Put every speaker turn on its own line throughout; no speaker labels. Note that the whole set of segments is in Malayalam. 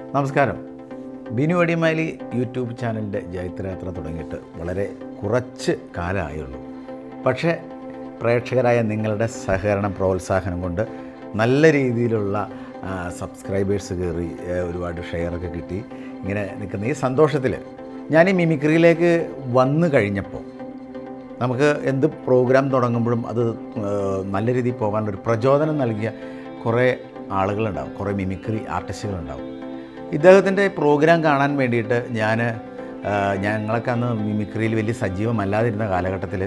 നമസ്കാരം ബിനു അടിമാലി യൂട്യൂബ് ചാനലിൻ്റെ ജൈത്രയാത്ര തുടങ്ങിയിട്ട് വളരെ കുറച്ച് കാലമായുള്ളൂ പക്ഷേ പ്രേക്ഷകരായ നിങ്ങളുടെ സഹകരണം പ്രോത്സാഹനം കൊണ്ട് നല്ല രീതിയിലുള്ള ആ, സബ്സ്ക്രൈബേഴ്സ് കയറി ഏ, ഒരുപാട് ഷെയറൊക്കെ കിട്ടി ഇങ്ങനെ നിൽക്കുന്ന ഈ സന്തോഷത്തിൽ ഞാൻ ഈ മിമിക്രിയിലേക്ക് വന്നു കഴിഞ്ഞപ്പോൾ നമുക്ക് എന്ത് പ്രോഗ്രാം തുടങ്ങുമ്പോഴും അത് ഏഹ്, നല്ല രീതിയിൽ പോകാനൊരു പ്രചോദനം നൽകിയ കുറേ ആളുകളുണ്ടാവും കുറേ മിമിക്രി ആർട്ടിസ്റ്റുകളുണ്ടാവും ഇദ്ദേഹത്തിൻ്റെ പ്രോഗ്രാം കാണാൻ വേണ്ടിയിട്ട് ഞാൻ ഏഹ്, ഞങ്ങളൊക്കെ അന്ന് മിമിക്രിയിൽ വലിയ സജീവമല്ലാതിരുന്ന കാലഘട്ടത്തിൽ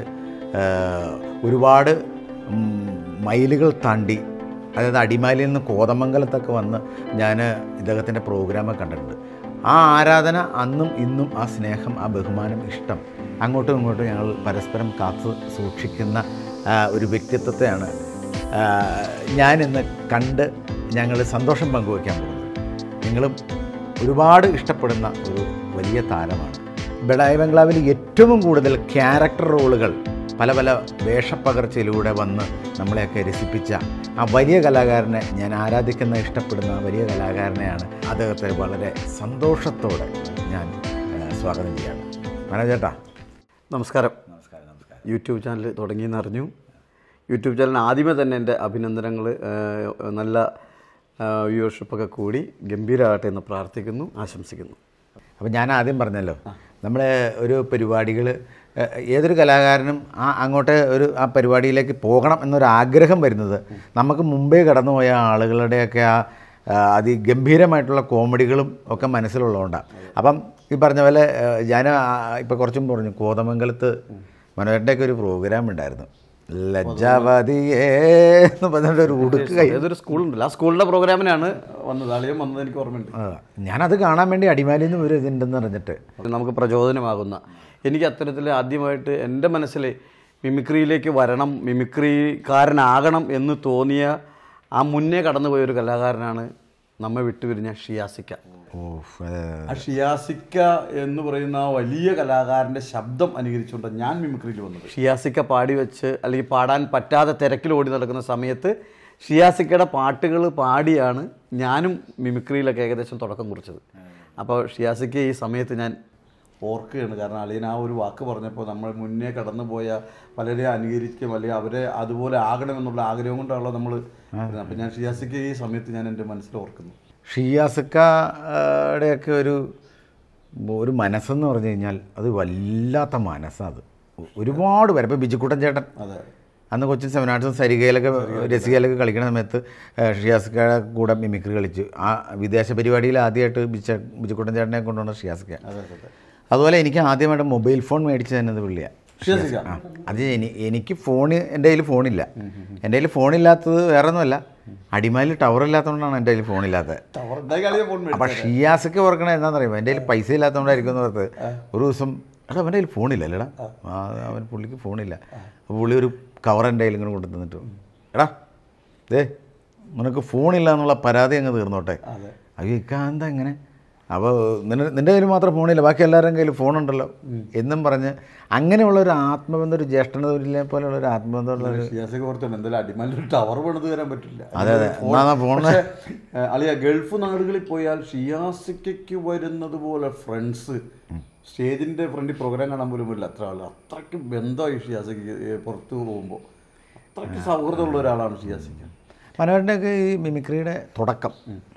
ഏഹ്, ഒരുപാട് ഉം, മൈലുകൾ താണ്ടി അതായത് അടിമാലിയിൽ നിന്ന് കോതമംഗലത്തൊക്കെ വന്ന് ഞാൻ ഇദ്ദേഹത്തിൻ്റെ പ്രോഗ്രാമൊക്കെ കണ്ടിട്ടുണ്ട് ആ ആരാധന അന്നും ഇന്നും ആ സ്നേഹം ആ ബഹുമാനം ഇഷ്ടം അങ്ങോട്ടും ഇങ്ങോട്ടും ഞങ്ങൾ പരസ്പരം കാത്തു സൂക്ഷിക്കുന്ന ആ, ഒരു വ്യക്തിത്വത്തെയാണ് ആ, ഞാനിന്ന് കണ്ട് ഞങ്ങൾ സന്തോഷം പങ്കുവയ്ക്കാൻ പോകുന്നത് നിങ്ങളും ഒരുപാട് ഇഷ്ടപ്പെടുന്ന ഒരു വലിയ താരമാണ് ബഡായി ബംഗ്ലാവിൽ ഏറ്റവും കൂടുതൽ ക്യാരക്ടർ റോളുകൾ പല പല വേഷപ്പകർച്ചയിലൂടെ വന്ന് നമ്മളെയൊക്കെ രസിപ്പിച്ച ആ വലിയ കലാകാരനെ ഞാൻ ആരാധിക്കുന്ന ഇഷ്ടപ്പെടുന്ന ആ വലിയ കലാകാരനെയാണ് അദ്ദേഹത്തെ വളരെ സന്തോഷത്തോടെ ഞാൻ ആ, സ്വാഗതം ചെയ്യാണ് മനോജേട്ടാ
നമസ്കാരം
നമസ്കാരം നമസ്കാരം
യൂട്യൂബ് ചാനൽ തുടങ്ങിയെന്ന് അറിഞ്ഞു യൂട്യൂബ് ചാനലിന് ആദ്യമേ തന്നെ എൻ്റെ അഭിനന്ദനങ്ങൾ നല്ല വ്യൂവർഷിപ്പൊക്കെ കൂടി ഗംഭീരമാകട്ടെ എന്ന് പ്രാർത്ഥിക്കുന്നു ആശംസിക്കുന്നു
അപ്പോൾ ഞാൻ ആദ്യം പറഞ്ഞല്ലോ നമ്മളെ ഒരു പരിപാടികൾ ഏതൊരു കലാകാരനും ആ അങ്ങോട്ട് ഒരു ആ പരിപാടിയിലേക്ക് പോകണം എന്നൊരു ആഗ്രഹം വരുന്നത് നമുക്ക് മുമ്പേ കടന്നുപോയ ആളുകളുടെയൊക്കെ ആ ആ, അതിഗംഭീരമായിട്ടുള്ള കോമഡികളും ഒക്കെ മനസ്സിലുള്ളതുകൊണ്ടാണ് അപ്പം ഈ പറഞ്ഞ പോലെ ഞാൻ ഇപ്പോൾ കുറച്ചും പറഞ്ഞു കോതമംഗലത്ത് മനോഹരൻ്റെയൊക്കെ ഒരു പ്രോഗ്രാം ഉണ്ടായിരുന്നു ലജ്ജാവതിയേ എന്ന് പറഞ്ഞിട്ട് ഒരു ഉടുക്ക് കൈ
ഏതൊരു സ്കൂളുണ്ടല്ലോ ആ സ്കൂളിൻ്റെ പ്രോഗ്രാമിനാണ് വന്നത് അളിയും വന്നത് എനിക്ക് ഓർമ്മയുണ്ട്
ആ, ഞാനത് കാണാൻ വേണ്ടി അടിമാലിയിൽ നിന്ന് ഒരു ഇതുണ്ടെന്ന് പറഞ്ഞിട്ട്
നമുക്ക് പ്രചോദനമാകുന്ന എനിക്ക് അത്തരത്തിൽ ആദ്യമായിട്ട് എൻ്റെ മനസ്സിൽ മിമിക്രിയിലേക്ക് വരണം മിമിക്രിക്കാരനാകണം എന്ന് തോന്നിയ ആ മുന്നേ കടന്നുപോയ ഒരു കലാകാരനാണ് നമ്മെ വിട്ടുപിരിഞ്ഞ ഷിയാസിക്ക
ഓ അത്
ആ ഷിയാസിക്ക എന്ന് പറയുന്ന ആ വലിയ കലാകാരൻ്റെ ശബ്ദം അനുകരിച്ചുകൊണ്ട് ഞാൻ മിമിക്രിയിൽ വന്നത് ഷിയാസിക്ക പാടി വെച്ച് അല്ലെങ്കിൽ പാടാൻ പറ്റാതെ തിരക്കിൽ ഓടി നടക്കുന്ന സമയത്ത് ഷിയാസിക്കയുടെ പാട്ടുകൾ പാടിയാണ് ഞാനും മിമിക്രിയിലൊക്കെ ഏകദേശം തുടക്കം കുറിച്ചത് അപ്പോൾ ഷിയാസിക്ക ഈ സമയത്ത് ഞാൻ ഓർക്കുകയാണ് കാരണം അളിയൻ ആ ഒരു വാക്ക് പറഞ്ഞപ്പോൾ നമ്മൾ മുന്നേ കടന്നു പോയ പലരെ അനുകരിക്കും അല്ലെങ്കിൽ അവരെ അതുപോലെ ആകണമെന്നുള്ള ആഗ്രഹം കൊണ്ടാണല്ലോ നമ്മൾ അപ്പം ഞാൻ ഷിയാസിക്ക ഈ സമയത്ത് ഞാൻ എൻ്റെ മനസ്സിൽ ഓർക്കുന്നു
ഷിയാസക്കയുടെയൊക്കെ ഒരു ഒരു മനസ്സെന്ന് പറഞ്ഞു കഴിഞ്ഞാൽ അത് വല്ലാത്ത മനസ്സാണ് അത് ഒരുപാട് പേര് ഇപ്പോൾ ബിജുക്കുട്ടൻ ചേട്ടൻ
അതെ
അന്ന് കൊച്ചിൻ സെമിനാർട്സും സരികയിലൊക്കെ രസികയിലൊക്കെ കളിക്കുന്ന സമയത്ത് ഏഹ്, ഷിയാസക്കയുടെ കൂടെ മിമിക്രി കളിച്ചു ആ വിദേശ പരിപാടിയിൽ ആദ്യമായിട്ട് ബിച്ച ബിജുക്കുട്ടൻ ചേട്ടനെ കൊണ്ടുവന്ന ഷിയാസക്ക
അതെ അതെ
അതുപോലെ എനിക്ക് ആദ്യമായിട്ട് മൊബൈൽ ഫോൺ മേടിച്ചു തന്നത് പുള്ളിയാണ്
ഷിയാസിക്ക
ആ അത് എനി എനിക്ക് ഫോണ് എൻ്റെ കയ്യിൽ ഫോണില്ല എൻ്റെ കയ്യിൽ ഫോണില്ലാത്തത് വേറെ ഒന്നുമല്ല അടിമാലിൽ ടവർ ഇല്ലാത്തതുകൊണ്ടാണ് എൻ്റെ കയ്യിൽ ഫോണില്ലാത്തത്
ടവർ ഉണ്ടായി കളിയെ ഫോൺ മേടിച്ചു.
അപ്പം ഷിയാസൊക്കെ ഓർക്കണേ എന്താണെന്ന് അറിയുമോ എൻ്റെ കയ്യിൽ പൈസ ഇല്ലാത്തതുകൊണ്ടായിരിക്കും എന്ന് ഓർത്ത് ഒരു ദിവസം എടാ അവൻ്റെ കയ്യിൽ ഫോണില്ല അല്ലേടാ ആ അവൻ പുള്ളിക്ക് ഫോണില്ല അപ്പോൾ പുള്ളി ഒരു കവർ എൻ്റെ കയ്യിൽ ഇങ്ങനെ കൊണ്ടു തന്നിട്ട് എടാ ദേ നിനക്ക് ഫോണില്ല എന്നുള്ള പരാതി അങ്ങ് തീർന്നോട്ടെ
അതെ
അയ്യോ ഇക്കാന്താ ഇങ്ങനെ അപ്പോൾ നിന്റെ നിൻ്റെ കയ്യിൽ മാത്രം ഫോണില്ല ബാക്കി എല്ലാവരുടെയും കയ്യിൽ ഫോണുണ്ടല്ലോ എന്നും പറഞ്ഞ് അങ്ങനെയുള്ള ഒരു ആത്മബന്ധം ഒരു ജ്യേഷ്ഠനെ പോലെയുള്ള ഒരു ആത്മബന്ധമുള്ള ഒരു
ഷിയാസൊക്കെ ഓർത്തുണ്ട് എന്തായാലും അടിമാലിൽ ഒരു ടവർ പണിത് തരാൻ പറ്റില്ല
അതെ അതെ എന്നാ ഫോൺ
പക്ഷേ ഏഹ്, അളിയ ഗൾഫ് നാടുകളിൽ പോയാൽ ഷിയാസിക്കയ്ക്ക് വരുന്നത് പോലെ ഫ്രണ്ട്സ് സ്റ്റേജിന്റെ ഫ്രണ്ടിൽ പ്രോഗ്രാം കാണാൻ പോലും പറ്റില്ല അത്ര ആൾ അത്രയ്ക്ക് ബന്ധമായി ഷിയാസിക്ക് ഏഹ്, പുറത്ത് പോകുമ്പോൾ അത്രയ്ക്ക് സൗഹൃദമുള്ള ഒരാളാണ് ഷിയാസിക്ക
മനോഹരൻ്റെയൊക്കെ ഈ മിമിക്രിയുടെ തുടക്കം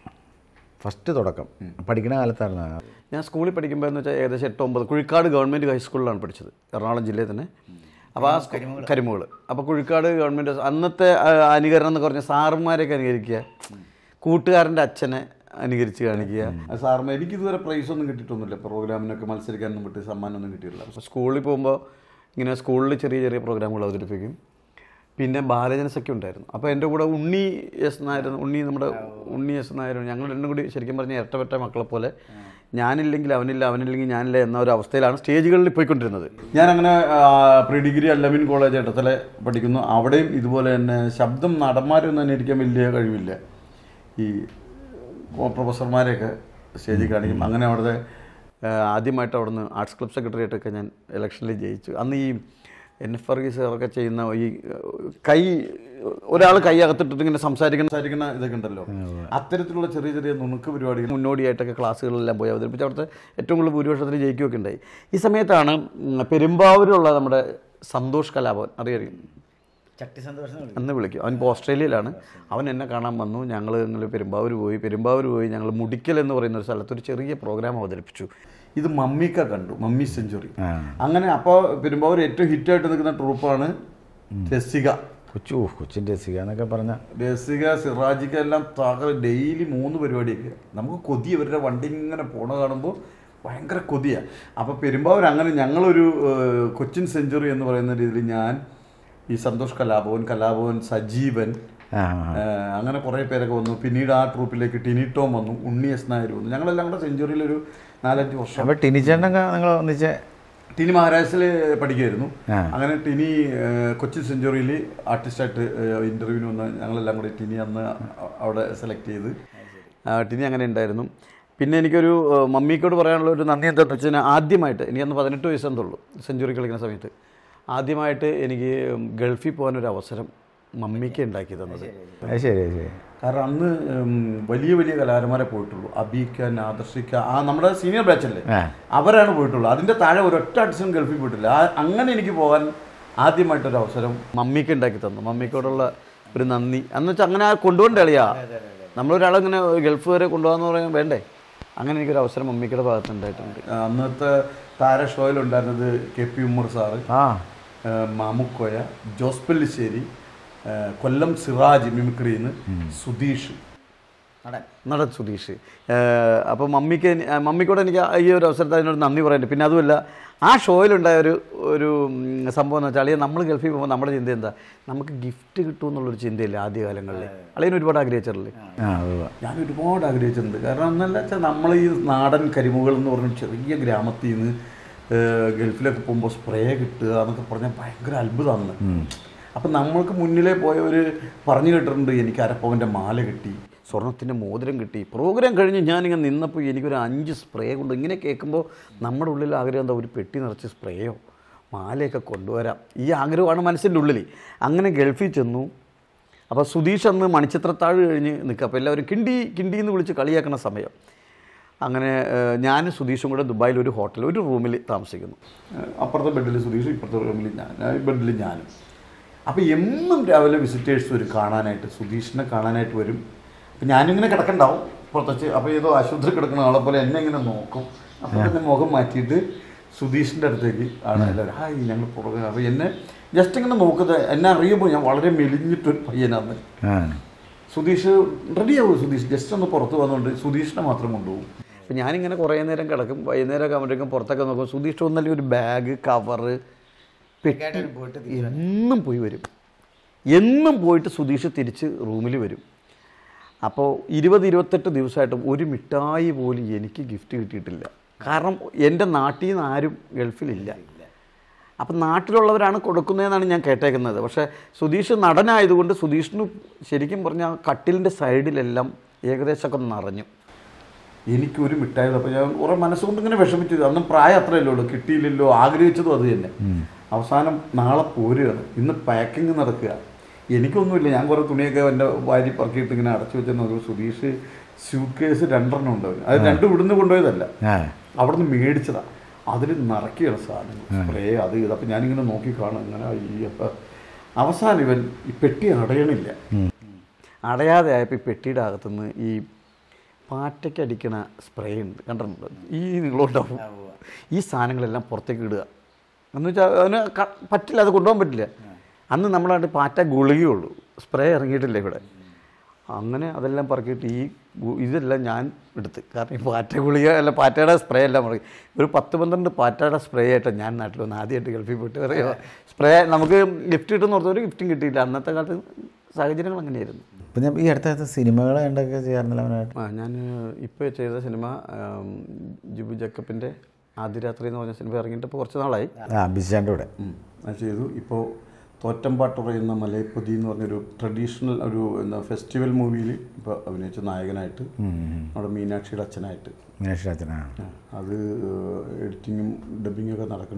ഫസ്റ്റ് തുടക്കം പഠിക്കുന്ന കാലത്തായിരുന്നു
ഞാൻ സ്കൂളിൽ പഠിക്കുമ്പോൾ എന്ന് വെച്ചാൽ ഏകദേശം എട്ട് ഒമ്പത് കുഴിക്കാട് ഗവൺമെൻറ് ഹൈസ്കൂളിലാണ് പഠിച്ചത് എറണാകുളം ജില്ലയിൽ തന്നെ അപ്പോൾ ആ കരിമുകൾ അപ്പോൾ കുഴിക്കാട് ഗവൺമെൻറ് അന്നത്തെ ആ, അനുകരണം എന്ന് പറഞ്ഞ സാറുമാരെയൊക്കെ അനുകരിക്കുക കൂട്ടുകാരൻ്റെ അച്ഛനെ അനുകരിച്ച് കാണിക്കുക സാറുമാർ എനിക്കിതുവരെ പ്രൈസ് ഒന്നും കിട്ടിയിട്ടൊന്നുമില്ല പ്രോഗ്രാമിനൊക്കെ മത്സരിക്കാനൊന്നും കിട്ടി സമ്മാനമൊന്നും കിട്ടിയിട്ടില്ല അപ്പോൾ സ്കൂളിൽ പോകുമ്പോൾ ഇങ്ങനെ സ്കൂളിൽ ചെറിയ ചെറിയ പ്രോഗ്രാമുകൾ അവതരിപ്പിക്കും പിന്നെ ബാലജനസഖ്യം ഉണ്ടായിരുന്നു അപ്പോൾ എൻ്റെ കൂടെ ഉണ്ണി എസ് നായർ ഉണ്ണി നമ്മുടെ ഉണ്ണി എസ് നായർ ഞങ്ങൾ രണ്ടും കൂടി ശരിക്കും പറഞ്ഞാൽ ഇരട്ടപ്പെട്ട മക്കളെ പോലെ ഞാനില്ലെങ്കിൽ അവനില്ല അവനില്ലെങ്കിൽ ഞാനില്ല എന്ന ഒരു അവസ്ഥയിലാണ് സ്റ്റേജുകളിൽ പോയിക്കൊണ്ടിരുന്നത് ഞാൻ അങ്ങനെ പ്രീ ഡിഗ്രി അല്ലമിൻ കോളേജ് ഇടത്തലെ പഠിക്കുന്നു അവിടെയും ഇതുപോലെ തന്നെ ശബ്ദം നടന്മാരൊന്നും തന്നെ ഇരിക്കാൻ വലിയ കഴിവില്ല ഈ പ്രൊഫസർമാരെയൊക്കെ സ്റ്റേജിൽ കാണിക്കും അങ്ങനെ അവിടുത്തെ ആ, ആദ്യമായിട്ട് അവിടുന്ന് ആർട്സ് ക്ലബ് സെക്രട്ടറിയായിട്ടൊക്കെ ഞാൻ ഇലക്ഷനിൽ ജയിച്ചു അന്ന് ഈ എൻ എഫ് വർഗീസ് അവരൊക്കെ ചെയ്യുന്ന ഈ ഏഹ്, കൈ ഒരാൾ കൈ അകത്തിട്ടിട്ട് ഇങ്ങനെ സംസാരിക്കുന്ന സംസാരിക്കുന്ന ഇതൊക്കെ ഉണ്ടല്ലോ അത്തരത്തിലുള്ള ചെറിയ ചെറിയ നുണുക്ക് പരിപാടികൾ മുന്നോടിയായിട്ടൊക്കെ ക്ലാസ്സുകളിലെല്ലാം പോയി അവതരിപ്പിച്ച് അവിടുത്തെ ഏറ്റവും കൂടുതൽ ഭൂരിപക്ഷത്തിൽ ജയിക്കുകയൊക്കെ ഉണ്ടായി ഈ സമയത്താണ് ഉം, പെരുമ്പാവൂരുള്ള നമ്മുടെ സന്തോഷ് കലാഭവൻ അറിയാം
ചട്ടി സന്തോഷം
അന്ന് വിളിക്കും അവൻ ഇപ്പോൾ ഓസ്ട്രേലിയയിലാണ് അവൻ എന്നെ കാണാൻ വന്നു ഞങ്ങൾ നിങ്ങൾ പെരുമ്പാവൂർ പോയി പെരുമ്പാവൂർ പോയി ഞങ്ങൾ മുടിക്കൽ എന്ന് പറയുന്ന ഒരു സ്ഥലത്ത് ഒരു ചെറിയ പ്രോഗ്രാം അവതരിപ്പിച്ചു ഇത് മമ്മിക്ക കണ്ടു മമ്മി സെഞ്ചുറി
ആ
അങ്ങനെ അപ്പോൾ പെരുമ്പാവൂർ ഏറ്റവും ഹിറ്റായിട്ട് നിൽക്കുന്ന ട്രൂപ്പാണ് രസിക
കൊച്ചു കൊച്ചിൻ്റെ രസിക എന്നൊക്കെ പറഞ്ഞ
രസിക സിറാജിക്ക എല്ലാം തക ഡെയിലി മൂന്ന് പരിപാടിയൊക്കെ നമുക്ക് കൊതി അവരുടെ വണ്ടി ഇങ്ങനെ പോണ കാണുമ്പോൾ ഭയങ്കര കൊതിയാണ് അപ്പോൾ പെരുമ്പാവൂർ അങ്ങനെ ഞങ്ങളൊരു ഏഹ്, കൊച്ചിൻ സെഞ്ചുറി എന്ന് പറയുന്ന രീതിയിൽ ഞാൻ ഈ സന്തോഷ് കലാഭവൻ കലാഭവൻ സജീവൻ
ആ ആ,
ഏഹ്, അങ്ങനെ കുറേ പേരൊക്കെ വന്നു പിന്നീട് ആ ട്രൂപ്പിലേക്ക് ടിനി ടോം വന്നു ഉണ്ണി എസ് നായർ വന്നു ഞങ്ങളെല്ലാം കൂടെ സെഞ്ചുറിയിലൊരു നാലഞ്ച് വർഷം
അപ്പോൾ ടിനിച്ചേട്ടനൊക്കെ നിങ്ങൾ ഒന്നിച്ച്
ടിനി മഹാരാഷ്ട്രയിൽ പഠിക്കുമായിരുന്നു
ആ.
അങ്ങനെ ടിനി ഏഹ്, കൊച്ചിൻ സെഞ്ചുറിയിൽ ആർട്ടിസ്റ്റായിട്ട് ഇൻ്റർവ്യൂവിന് വന്ന് ഞങ്ങളെല്ലാം കൂടി ടിനി അന്ന് അ- അവിടെ സെലക്ട് ചെയ്ത് ആ, ടിനി അങ്ങനെ ഉണ്ടായിരുന്നു പിന്നെ എനിക്കൊരു ഏഹ്, മമ്മിക്കോട് പറയാനുള്ള ഒരു നന്ദി എന്താണെന്ന് വെച്ച് കഴിഞ്ഞാൽ ആദ്യമായിട്ട് എനിക്ക് അന്ന് പതിനെട്ട് വയസ്സെന്തുള്ളൂ സെഞ്ചുറി കളിക്കുന്ന സമയത്ത് ആദ്യമായിട്ട് എനിക്ക് ഗൾഫിൽ പോകാനൊരു അവസരം മമ്മിക്ക് ഉണ്ടാക്കി തന്നത്
അത് ശരി അത് ശരി
കാരണം അന്ന് ഉം, വലിയ വലിയ കലാകാരന്മാരെ പോയിട്ടുള്ളൂ അബീക്ക ആദർശിക്ക ആ നമ്മുടെ സീനിയർ ബാച്ചല്ലേ
ആ
അവരാണ് പോയിട്ടുള്ളൂ അതിൻ്റെ താഴെ ഒരൊറ്റ ആർട്ടിസ്റ്റും ഗൾഫിൽ പോയിട്ടില്ല ആ അങ്ങനെ എനിക്ക് പോകാൻ ആദ്യമായിട്ടൊരു അവസരം മമ്മിക്ക് ഉണ്ടാക്കി തന്നു മമ്മിക്കോടുള്ള ഒരു നന്ദി എന്ന് വെച്ചാൽ അങ്ങനെ ആ കൊണ്ടുപോകണ്ട കളിയാ നമ്മളൊരാളെ ഇങ്ങനെ ഗൾഫ് വരെ കൊണ്ടുപോകാന്ന് പറയാൻ വേണ്ടേ അങ്ങനെ എനിക്കൊരു അവസരം മമ്മിക്കയുടെ ഭാഗത്ത് ഉണ്ടായിട്ടുണ്ട് അന്നത്തെ താര ഷോയിലുണ്ടായിരുന്നത് കെ പി ഉമ്മർ സാറ്
ആ
ഏഹ് മാമുക്കോയ ജോസ് പല്ലിശ്ശേരി ഏഹ് കൊല്ലം സിറാജ് മിമിക്രിന്ന് സുധീഷ് നടൻ സുധീഷ് ഏഹ് അപ്പോൾ മമ്മിക്ക് എനി- ആ, മമ്മിക്കൂടെ എനിക്ക് ആ ഈ ഒരു അവസരത്തിൽ അതിനോട് നന്ദി പറയുന്നുണ്ട് പിന്നെ അതുമല്ല ആ ഷോയിലുണ്ടായ ഒരു ഒരു ഉം, സംഭവം എന്ന് വെച്ചാൽ അളിയ നമ്മൾ ഗൾഫിൽ പോകുമ്പോൾ നമ്മുടെ ചിന്ത എന്താ നമുക്ക് ഗിഫ്റ്റ് കിട്ടും എന്നുള്ളൊരു ചിന്തയില്ല ആദ്യകാലങ്ങളിൽ അളിയൻ ഒരുപാട് ആഗ്രഹിച്ചിട്ടില്ലേ
ആ ഉവ്വ്.
ഞാൻ ഒരുപാട് ആഗ്രഹിച്ചിട്ടുണ്ട് കാരണം എന്നല്ല വെച്ചാൽ നമ്മൾ ഈ നാടൻ കരിമുകൾ എന്ന് പറഞ്ഞ ചെറിയ ഗ്രാമത്തിൽ നിന്ന് ഏഹ്, ഗൾഫിലൊക്കെ പോകുമ്പോൾ സ്പ്രേ കിട്ടുക എന്നൊക്കെ പറഞ്ഞാൽ ഭയങ്കര അത്ഭുതമാണ് അപ്പം നമ്മൾക്ക് മുന്നിലേ പോയവർ പറഞ്ഞു കേട്ടിട്ടുണ്ട് എനിക്ക് അരപ്പവൻ്റെ മാല കിട്ടി സ്വർണത്തിൻ്റെ മോതിരം കിട്ടി പ്രോഗ്രാം കഴിഞ്ഞ് ഞാനിങ്ങനെ നിന്നപ്പോൾ എനിക്കൊരു അഞ്ച് സ്പ്രേ കൊണ്ട് ഇങ്ങനെ കേൾക്കുമ്പോൾ നമ്മുടെ ഉള്ളിൽ ആഗ്രഹം എന്താ ഒരു പെട്ടി നിറച്ച് സ്പ്രേയോ മാലയൊക്കെ കൊണ്ടുവരാം ഈ ആഗ്രഹമാണ് മനസ്സിൻ്റെ ഉള്ളിൽ അങ്ങനെ ഗൾഫിൽ ചെന്നു അപ്പോൾ സുധീഷ് അന്ന് മണിച്ചിത്രത്താഴ് കഴിഞ്ഞ് നിൽക്കുക അപ്പോൾ എല്ലാവരും കിണ്ടി കിണ്ടി എന്ന് വിളിച്ച് കളിയാക്കുന്ന സമയം അങ്ങനെ ഏഹ്, ഞാനും സുധീഷും കൂടെ ദുബായിൽ ഒരു ഹോട്ടൽ ഒരു റൂമിൽ താമസിക്കുന്നു ഏഹ്, അപ്പുറത്തെ ബെഡിൽ സുധീഷ് ഇപ്പുറത്തെ റൂമിൽ ഞാൻ ഏഹ്, ബെഡിൽ ഞാനും അപ്പോൾ എന്നും രാവിലെ വിസിറ്റേഴ്സ് വരും കാണാനായിട്ട് സുധീഷിനെ കാണാനായിട്ട് വരും അപ്പം ഞാനിങ്ങനെ കിടക്കണ്ടാവും പുറത്തച്ച് അപ്പോൾ ഏതോ ആശുപത്രി കിടക്കുന്ന ആളെ പോലെ എന്നെ ഇങ്ങനെ നോക്കും അപ്പോൾ പിന്നെ മുഖം മാറ്റിയിട്ട് സുധീഷിൻ്റെ അടുത്തേക്ക് ആണ് എല്ലാവരും ഹായ് ഞങ്ങൾ പുറകെ അപ്പോൾ എന്നെ ജസ്റ്റ് ഇങ്ങനെ നോക്കുന്നത് എന്നെ അറിയുമ്പോൾ ഞാൻ വളരെ മെലിഞ്ഞിട്ടൊരു പയ്യനാന്ന്
ആ
സുധീഷ് റെഡിയാവും സുധീഷ് ജസ്റ്റ് ഒന്ന് പുറത്ത് വന്നുകൊണ്ട് സുധീഷിനെ മാത്രം കൊണ്ടുപോകും അപ്പം ഞാനിങ്ങനെ കുറേ നേരം കിടക്കും വൈകുന്നേരം ആകുമ്പോഴേക്കും പുറത്തൊക്കെ നോക്കും സുധീഷ് ഒന്നല്ലേ ഒരു ബാഗ് കവറ് പെട്ടി എന്നും പോയി വരും എന്നും പോയിട്ട് സുധീഷ് തിരിച്ച് റൂമിൽ വരും അപ്പോൾ ഇരുപത് ഇരുപത്തെട്ട് ദിവസമായിട്ടും ഒരു മിഠായി പോലും എനിക്ക് ഗിഫ്റ്റ് കിട്ടിയിട്ടില്ല കാരണം എൻ്റെ നാട്ടിൽ നിന്ന് ആരും ഗൾഫിലില്ല അപ്പം നാട്ടിലുള്ളവരാണ് കൊടുക്കുന്നതെന്നാണ് ഞാൻ കേട്ടേക്കുന്നത് പക്ഷേ സുധീഷ് നടനായതുകൊണ്ട് സുധീഷിന് ശരിക്കും പറഞ്ഞാൽ കട്ടിലിൻ്റെ സൈഡിലെല്ലാം ഏകദേശമൊക്കെ നിറഞ്ഞു എനിക്കൊരു മിഠായി അപ്പോൾ ഞാൻ കുറേ മനസ്സുകൊണ്ട് ഇങ്ങനെ വിഷമിച്ചത് അന്നും പ്രായം അത്രയല്ലേ ഉള്ളൂ കിട്ടിയില്ലല്ലോ ആഗ്രഹിച്ചതും അത് തന്നെ അവസാനം നാളെ പോരുകയാണ് ഇന്ന് പാക്കിങ് നടക്കുക എനിക്കൊന്നുമില്ല ഞാൻ കുറേ തുണിയൊക്കെ എൻ്റെ വാരി പറക്കിയിട്ട് ഇങ്ങനെ അടച്ചു വെച്ച് നോക്കും സുധീഷ് സ്യൂട്ട് കേസ് രണ്ടെണ്ണം ഉണ്ടാവും അത് രണ്ടും ഇവിടുന്ന് കൊണ്ടുപോയതല്ല
ആ
അവിടെ നിന്ന് മേടിച്ചതാ അതിൽ നിറയ്ക്കുകയാണ് സാധനങ്ങൾ സ്പ്രേ അത് ഇത് അപ്പം ഞാനിങ്ങനെ നോക്കി കാണും ഇങ്ങനെ അയ്യപ്പ അവസാനം ഇവൻ ഈ പെട്ടി അടയണില്ല അടയാതെ ആയപ്പോൾ ഈ പെട്ടിയുടെ അകത്തുനിന്ന് ഈ പാറ്റയ്ക്ക് അടിക്കണ സ്പ്രേ ഉണ്ട് കണ്ടിട്ടുണ്ട് ഈ നിങ്ങളുണ്ടാവും ഈ സാധനങ്ങളെല്ലാം പുറത്തേക്ക് ഇടുക എന്ന് വെച്ചാൽ അതിന് ക- പറ്റില്ല അത് കൊണ്ടുപോകാൻ പറ്റില്ല അന്ന് നമ്മളാണ്ട് പാറ്റ ഗുളികയുള്ളൂ സ്പ്രേ ഇറങ്ങിയിട്ടില്ല ഇവിടെ അങ്ങനെ അതെല്ലാം പറക്കിയിട്ട് ഈ ഗു- ഇതെല്ലാം ഞാൻ എടുത്ത് കാരണം ഈ പാറ്റ ഗുളിക അല്ല പാറ്റയുടെ സ്പ്രേ എല്ലാം പറയും ഒരു പത്ത് പന്ത്രണ്ട് പാറ്റയുടെ സ്പ്രേ ആയിട്ടാണ് ഞാൻ നാട്ടിൽ വന്ന് ആദ്യമായിട്ട് ഗൾഫിൽ പോയിട്ട് പറയുക സ്പ്രേ നമുക്ക് ഗിഫ്റ്റ് കിട്ടുമെന്ന് ഓർത്തൊരു ഗിഫ്റ്റും കിട്ടിയില്ല അന്നത്തെ കാലത്ത് സാഹചര്യങ്ങൾ അങ്ങനെയായിരുന്നു
അപ്പം ഞാൻ ഈ അടുത്ത കാലത്ത് സിനിമകൾ എന്തൊക്കെ ചെയ്യാറുണ്ടല്ലോ അവനായിട്ട്
ആ ഞാൻ ഇപ്പോൾ ചെയ്ത സിനിമ ആം, ജിബു ജക്കപ്പിൻ്റെ ആദ്യ രാത്രി എന്ന് പറഞ്ഞ സിനിമ ഇറങ്ങിയിട്ട് ഇപ്പോൾ കുറച്ച് നാളായി
ആ ബിജാൻ്റെ കൂടെ
അത് ചെയ്തു ഇപ്പോൾ തോറ്റമ്പാട്ട് പറയുന്ന മലയപ്പൊതി എന്ന് പറഞ്ഞൊരു ട്രഡീഷണൽ ഒരു എന്താ ഫെസ്റ്റിവൽ മൂവിയിൽ ഇപ്പോൾ അഭിനയിച്ച നായകനായിട്ട് നമ്മുടെ മീനാക്ഷിയുടെ അച്ഛനായിട്ട്
മീനാക്ഷി അച്ഛനാ
ആ, അത് എഡിറ്റിങ്ങും ഡബിങ്ങും ഒക്കെ നടക്കണം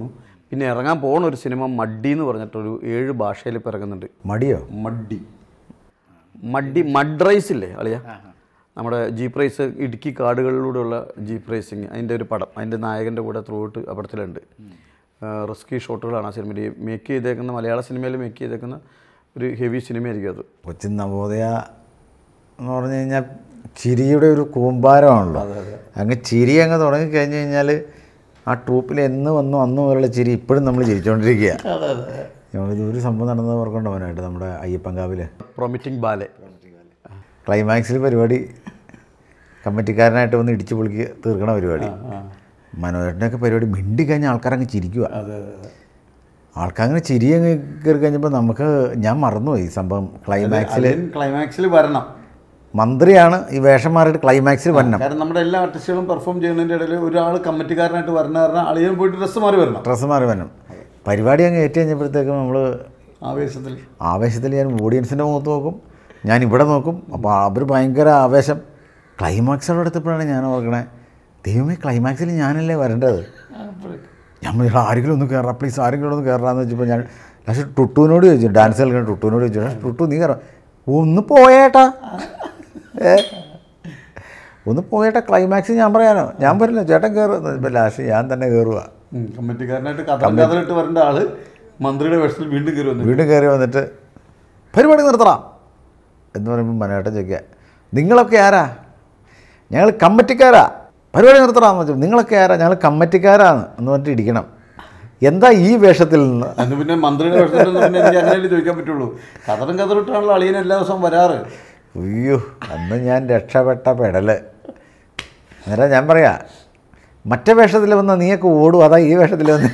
പിന്നെ ഇറങ്ങാൻ പോണ ഒരു സിനിമ മഡ്ഡി എന്ന് പറഞ്ഞിട്ടൊരു ഏഴ് ഭാഷയിൽ ഇപ്പോൾ ഇറങ്ങുന്നുണ്ട്
മടിയോ
മഡ്ഡി മഡ്ഡി മഡ് റൈസ് ഇല്ലേ അളിയ നമ്മുടെ ജീപ്പ് റൈസ് ഇടുക്കി കാടുകളിലൂടെയുള്ള ജീപ്പ് റേസിങ് അതിൻ്റെ ഒരു പടം അതിൻ്റെ നായകൻ്റെ കൂടെ ത്രൂ ഔട്ട് ആ പടത്തിലുണ്ട് റിസ്കി ഷോട്ടുകളാണ് ആ സിനിമയിൽ മേക്ക് ചെയ്തേക്കുന്ന മലയാള സിനിമയിൽ മേക്ക് ചെയ്തേക്കുന്ന ഒരു ഹെവി സിനിമയായിരിക്കും അത്
കൊച്ചിൻ നവോദയ എന്ന് പറഞ്ഞു കഴിഞ്ഞാൽ ചിരിയുടെ ഒരു കൂമ്പാരമാണല്ലോ അങ്ങ് ചിരി അങ്ങ് തുടങ്ങിക്കഴിഞ്ഞ് കഴിഞ്ഞാൽ ആ ട്രൂപ്പിൽ എന്ന് വന്നു അന്ന് മുതലുള്ള ചിരി ഇപ്പോഴും നമ്മൾ ചിരിച്ചുകൊണ്ടിരിക്കുക നമ്മളിത് ഒരു സംഭവം നടന്നത് ഓർക്കണ്ട മോനായിട്ട് നമ്മുടെ അയ്യപ്പൻകാവിൽ
പ്രൊമിറ്റിംഗ് ബാലെ
ക്ലൈമാക്സിൽ പരിപാടി കമ്മിറ്റിക്കാരനായിട്ട് വന്ന് ഇടിച്ചു പൊളിക്ക് തീർക്കണ പരിപാടി മനോഹരൻ്റെയൊക്കെ പരിപാടി മിണ്ടി കഴിഞ്ഞാൽ ആൾക്കാരങ്ങ് ചിരിക്കുക ആൾക്കാരങ്ങനെ ചിരി അങ്ങ് കയറി കഴിഞ്ഞപ്പോൾ നമുക്ക് ഞാൻ മറന്നുപോയി ഈ സംഭവം ക്ലൈമാക്സിൽ
ക്ലൈമാക്സിൽ വരണം
മന്ത്രിയാണ് ഈ വേഷം മാറിയിട്ട് ക്ലൈമാക്സിൽ വരണം
കാരണം നമ്മുടെ എല്ലാ ആർട്ടിസ്റ്റുകളും പെർഫോം ചെയ്യുന്നതിൻ്റെ ഇടയിൽ ഒരാൾ കമ്മിറ്റിക്കാരനായിട്ട് വരണ കാരണം അളിയൻ പോയിട്ട് ഡ്രസ്സ് മാറി വരണം
ഡ്രസ്സ് മാറി വരണം പരിപാടി അങ്ങ് ഏറ്റു കഴിഞ്ഞപ്പോഴത്തേക്കും നമ്മൾ
ആവേശത്തിൽ
ആവേശത്തിൽ ഞാൻ ഓഡിയൻസിൻ്റെ മുഖത്ത് നോക്കും ഞാൻ ഇവിടെ നോക്കും അപ്പോൾ അവർ ഭയങ്കര ആവേശം ക്ലൈമാക്സോടെ എടുത്തപ്പോഴാണ് ഞാൻ ഓർക്കണേ ദൈവമേ ക്ലൈമാക്സിൽ ഞാനല്ലേ വരേണ്ടത് ഞാൻ പറഞ്ഞു, ആരെങ്കിലും ഒന്ന് കയറാം പ്ലീസ് ആരെങ്കിലും ഒന്ന് കയറാന്ന് വെച്ചപ്പോൾ ഞാൻ പക്ഷേ ടുട്ടുവിനോട് ചോദിച്ചു ഡാൻസ് കളിക്കുന്ന ടുട്ടുവിനോട് ചോദിച്ചു "എടാ, ടുട്ടു നീ കയറാം ഒന്ന് പോയേട്ടാ ഏ ഒന്ന് പോയേട്ടാ ക്ലൈമാക്സ് ഞാൻ പറയാനോ ഞാൻ വരില്ല ചേട്ടൻ കയറുക ഇപ്പം ലാസ്റ്റ് ഞാൻ തന്നെ കയറുക
കമ്മിറ്റിക്കാരനായിട്ട് കഥ കഥലിട്ട് വരേണ്ട ആള് മന്ത്രിയുടെ വേഷത്തിൽ വീണ്ടും കയറി വന്നു
വീണ്ടും കയറി വന്നിട്ട് പരിപാടി നിർത്തണം എന്ന് പറയുമ്പോൾ മനോട്ടൻ ചോദിക്കുക നിങ്ങളൊക്കെ ആരാ ഞങ്ങൾ കമ്മിറ്റിക്കാരാ പരിപാടി നിർത്തണമെന്ന് വെച്ചു നിങ്ങളൊക്കെ ആരാ ഞങ്ങൾ കമ്മിറ്റിക്കാരാണ് എന്ന് പറഞ്ഞിട്ട് ഇടിക്കണം എന്താ ഈ വേഷത്തിൽ നിന്ന്
അന്ന് പിന്നെ മന്ത്രിയുടെ വേഷത്തിൽ നിന്ന് പിന്നെ എനിക്ക് അങ്ങനെയല്ലേ ചോദിക്കാൻ പറ്റുള്ളൂ കഥറും കഥറിട്ടാണല്ലോ അളിയൻ എല്ലാ ദിവസവും വരാറ്
അയ്യോ അന്ന് ഞാൻ രക്ഷപ്പെട്ട പെടല് അന്നേരം ഞാൻ പറയാ മറ്റേ വേഷത്തിൽ വന്ന നീയൊക്കെ ഓടും അതാ ഈ വേഷത്തിൽ വന്ന്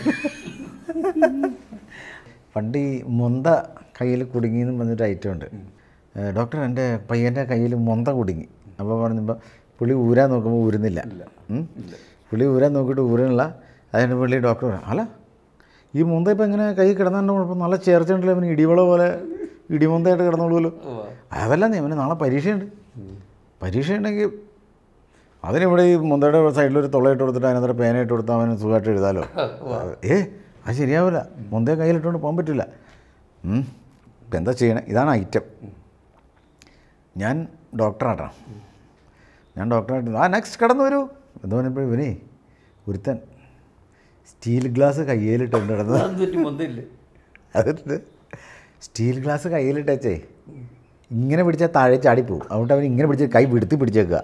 പണ്ട് ഈ മൊന്ത കയ്യിൽ കുടുങ്ങി എന്ന് പറഞ്ഞൊരു ഐറ്റം ഉണ്ട് ഏ, ഡോക്ടർ എൻ്റെ പയ്യൻ്റെ കയ്യിൽ മൊന്ത കുടുങ്ങി അപ്പോൾ പറഞ്ഞപ്പോൾ പുള്ളി ഊരാൻ നോക്കുമ്പോൾ ഊരുന്നില്ല ഉം. പുള്ളി ഊരാൻ നോക്കിയിട്ട് ഊരണില്ല അതിൻ്റെ പുള്ളി ഡോക്ടർ പറഞ്ഞു അല്ല ഈ മുന്ത ഇപ്പം ഇങ്ങനെ കൈ കിടന്നുണ്ട് കുഴപ്പം നല്ല ചേർച്ചയുണ്ടല്ലോ അവന് ഇടിവള പോലെ ഇടിമുന്തയായിട്ട് കിടന്നോളൂല്ലോ അതല്ല നീ അവന് നാളെ പരീക്ഷയുണ്ട് പരീക്ഷയുണ്ടെങ്കിൽ അതിനിവിടെ ഈ മുന്തയുടെ സൈഡിലൊരു തുളയിട്ട് കൊടുത്തിട്ട് അതിനകത്ത് പേനയിട്ട് കൊടുത്താൽ അവന് സുഖമായിട്ട് എഴുതാലോ ഏ അത് ശരിയാവില്ല മുന്തയെ കയ്യിലിട്ടുകൊണ്ട് പോകാൻ പറ്റില്ല ഉം. ഇപ്പം എന്താ ചെയ്യണേ ഇതാണ് ഐറ്റം ഞാൻ ഡോക്ടറാട്ടാ ഞാൻ ഡോക്ടറായിട്ട് ആ നെക്സ്റ്റ് കടന്നു വരൂ എന്ന് പറഞ്ഞപ്പോൾ ഇവനേ ഒരുത്തൻ സ്റ്റീൽ ഗ്ലാസ് കയ്യിലിട്ടുണ്ട് കിടന്നത് അതിട്ട് സ്റ്റീൽ ഗ്ലാസ് കയ്യിലിട്ടേ ഇങ്ങനെ പിടിച്ചാൽ താഴെ ചാടിപ്പോവും അതുകൊണ്ട് അവൻ ഇങ്ങനെ പിടിച്ച് കൈ വിടുത്തി പിടിച്ചേക്കുക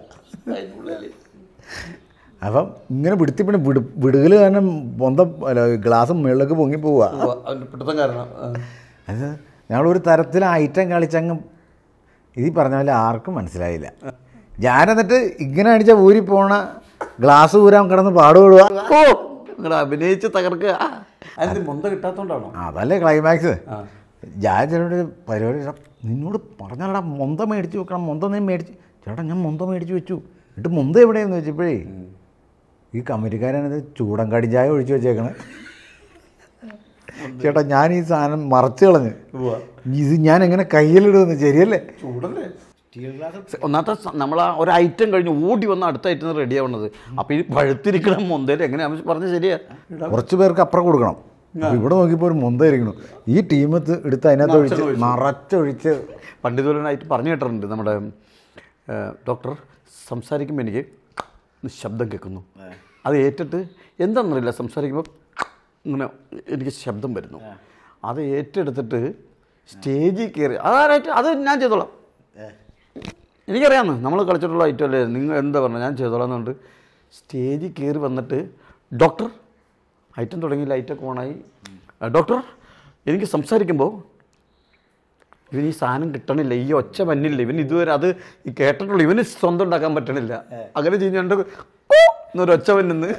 അപ്പം ഇങ്ങനെ പിടുത്തി പിന്നെ വിടു വിടുകൽ കാരണം പൊന്തം അല്ല ഗ്ലാസ് മുകളിലേക്ക് പൊങ്ങി പോവുക
പിടുത്തം കാരണം
അത് ഞങ്ങളൊരു തരത്തിൽ ഐറ്റം കളിച്ചങ്ങ് ഈ പറഞ്ഞ പോലെ ആർക്കും മനസ്സിലായില്ല ഞാനെന്നിട്ട് ഇങ്ങനെ അടിച്ച ഊരി പോണ ഗ്ലാസ് ഊരാൻ കിടന്ന് പാടുപെടുക
ഓ നിങ്ങൾ അഭിനയിച്ച് തകർക്കുക അതിന് മൊന്ത കിട്ടാത്തോണ്ടാണോ
അതല്ലേ ക്ലൈമാക്സ് ഞാൻ ചേട്ടനോട് പരിപാടി ചേട്ടാ, നിന്നോട് പറഞ്ഞാലടാ മൊന്ത മേടിച്ച് വെക്കണം മൊന്ത നീ മേടിച്ച് ചേട്ടാ ഞാൻ മൊന്ത മേടിച്ച് വെച്ചു എന്നിട്ട് മൊന്ത എവിടെയെന്ന് വെച്ചപ്പോഴേ ഈ കമ്മിറ്റിക്കാരനത് ചൂടൻ കടിഞ്ചായ ഒഴിച്ചു വെച്ചേക്കണേ ചേട്ടാ ഞാൻ ഈ സാധനം മറച്ചു കളഞ്ഞ് ഇത് ഞാൻ എങ്ങനെ കയ്യിലിടുമെന്ന് ശരിയല്ലേ
ചൂടല്ലേ ഒന്നാമത്തെ സ- നമ്മൾ ആ ഒരു ഐറ്റം കഴിഞ്ഞ് ഓടി വന്ന അടുത്ത ഐറ്റം റെഡി ആവുന്നത് അപ്പോൾ ഈ പഴുത്തിരിക്കണ മൊന്തയിൽ എങ്ങനെയാ പറഞ്ഞത് ശരിയാ
കുറച്ച് പേർക്ക് അപ്പുറം കൊടുക്കണം അപ്പോൾ ഇവിടെ നോക്കിയപ്പോൾ ഒരു മൊന്ത ഇരിക്കണം ഈ ടീം എടുത്ത് അതിനകത്ത് ഒഴിച്ച് നിറച്ചൊഴിച്ച്
പണ്ഡിതനായിട്ട് പറഞ്ഞു കേട്ടിട്ടുണ്ട് നമ്മുടെ ഏഹ്, ഡോക്ടർ സംസാരിക്കുമ്പോൾ എനിക്ക് ശബ്ദം കേൾക്കുന്നു അത് ഏറ്റിട്ട് എന്താണെന്നറിയില്ല സംസാരിക്കുമ്പോൾ ഇങ്ങനെ എനിക്ക് ശബ്ദം വരുന്നു അത് ഏറ്റെടുത്തിട്ട് സ്റ്റേജിൽ കയറി അതാരായിട്ട് അത് ഞാൻ ചെയ്തോളാം എനിക്കറിയാമെന്ന് നമ്മൾ കളിച്ചിട്ടുള്ള ഐറ്റം അല്ലേ നിങ്ങൾ എന്താ പറഞ്ഞത് ഞാൻ ചെയ്തോളാം എന്നുണ്ട് സ്റ്റേജിൽ കയറി വന്നിട്ട് ഡോക്ടർ ഐറ്റം തുടങ്ങി ലൈറ്റൊക്കെ ഓണായി ഡോക്ടർ എനിക്ക് സംസാരിക്കുമ്പോൾ ഇവന് ഈ സാധനം കിട്ടണില്ല ഈ ഒച്ച വന്നില്ല ഇവൻ ഇതുവരെ അത് ഈ കേട്ടിട്ടുള്ളൂ ഇവന് സ്വന്തം ഉണ്ടാക്കാൻ പറ്റണില്ല അങ്ങനെ ചെയ്യുന്നുണ്ട് എന്നൊരു ഒച്ച വന്നെന്ന്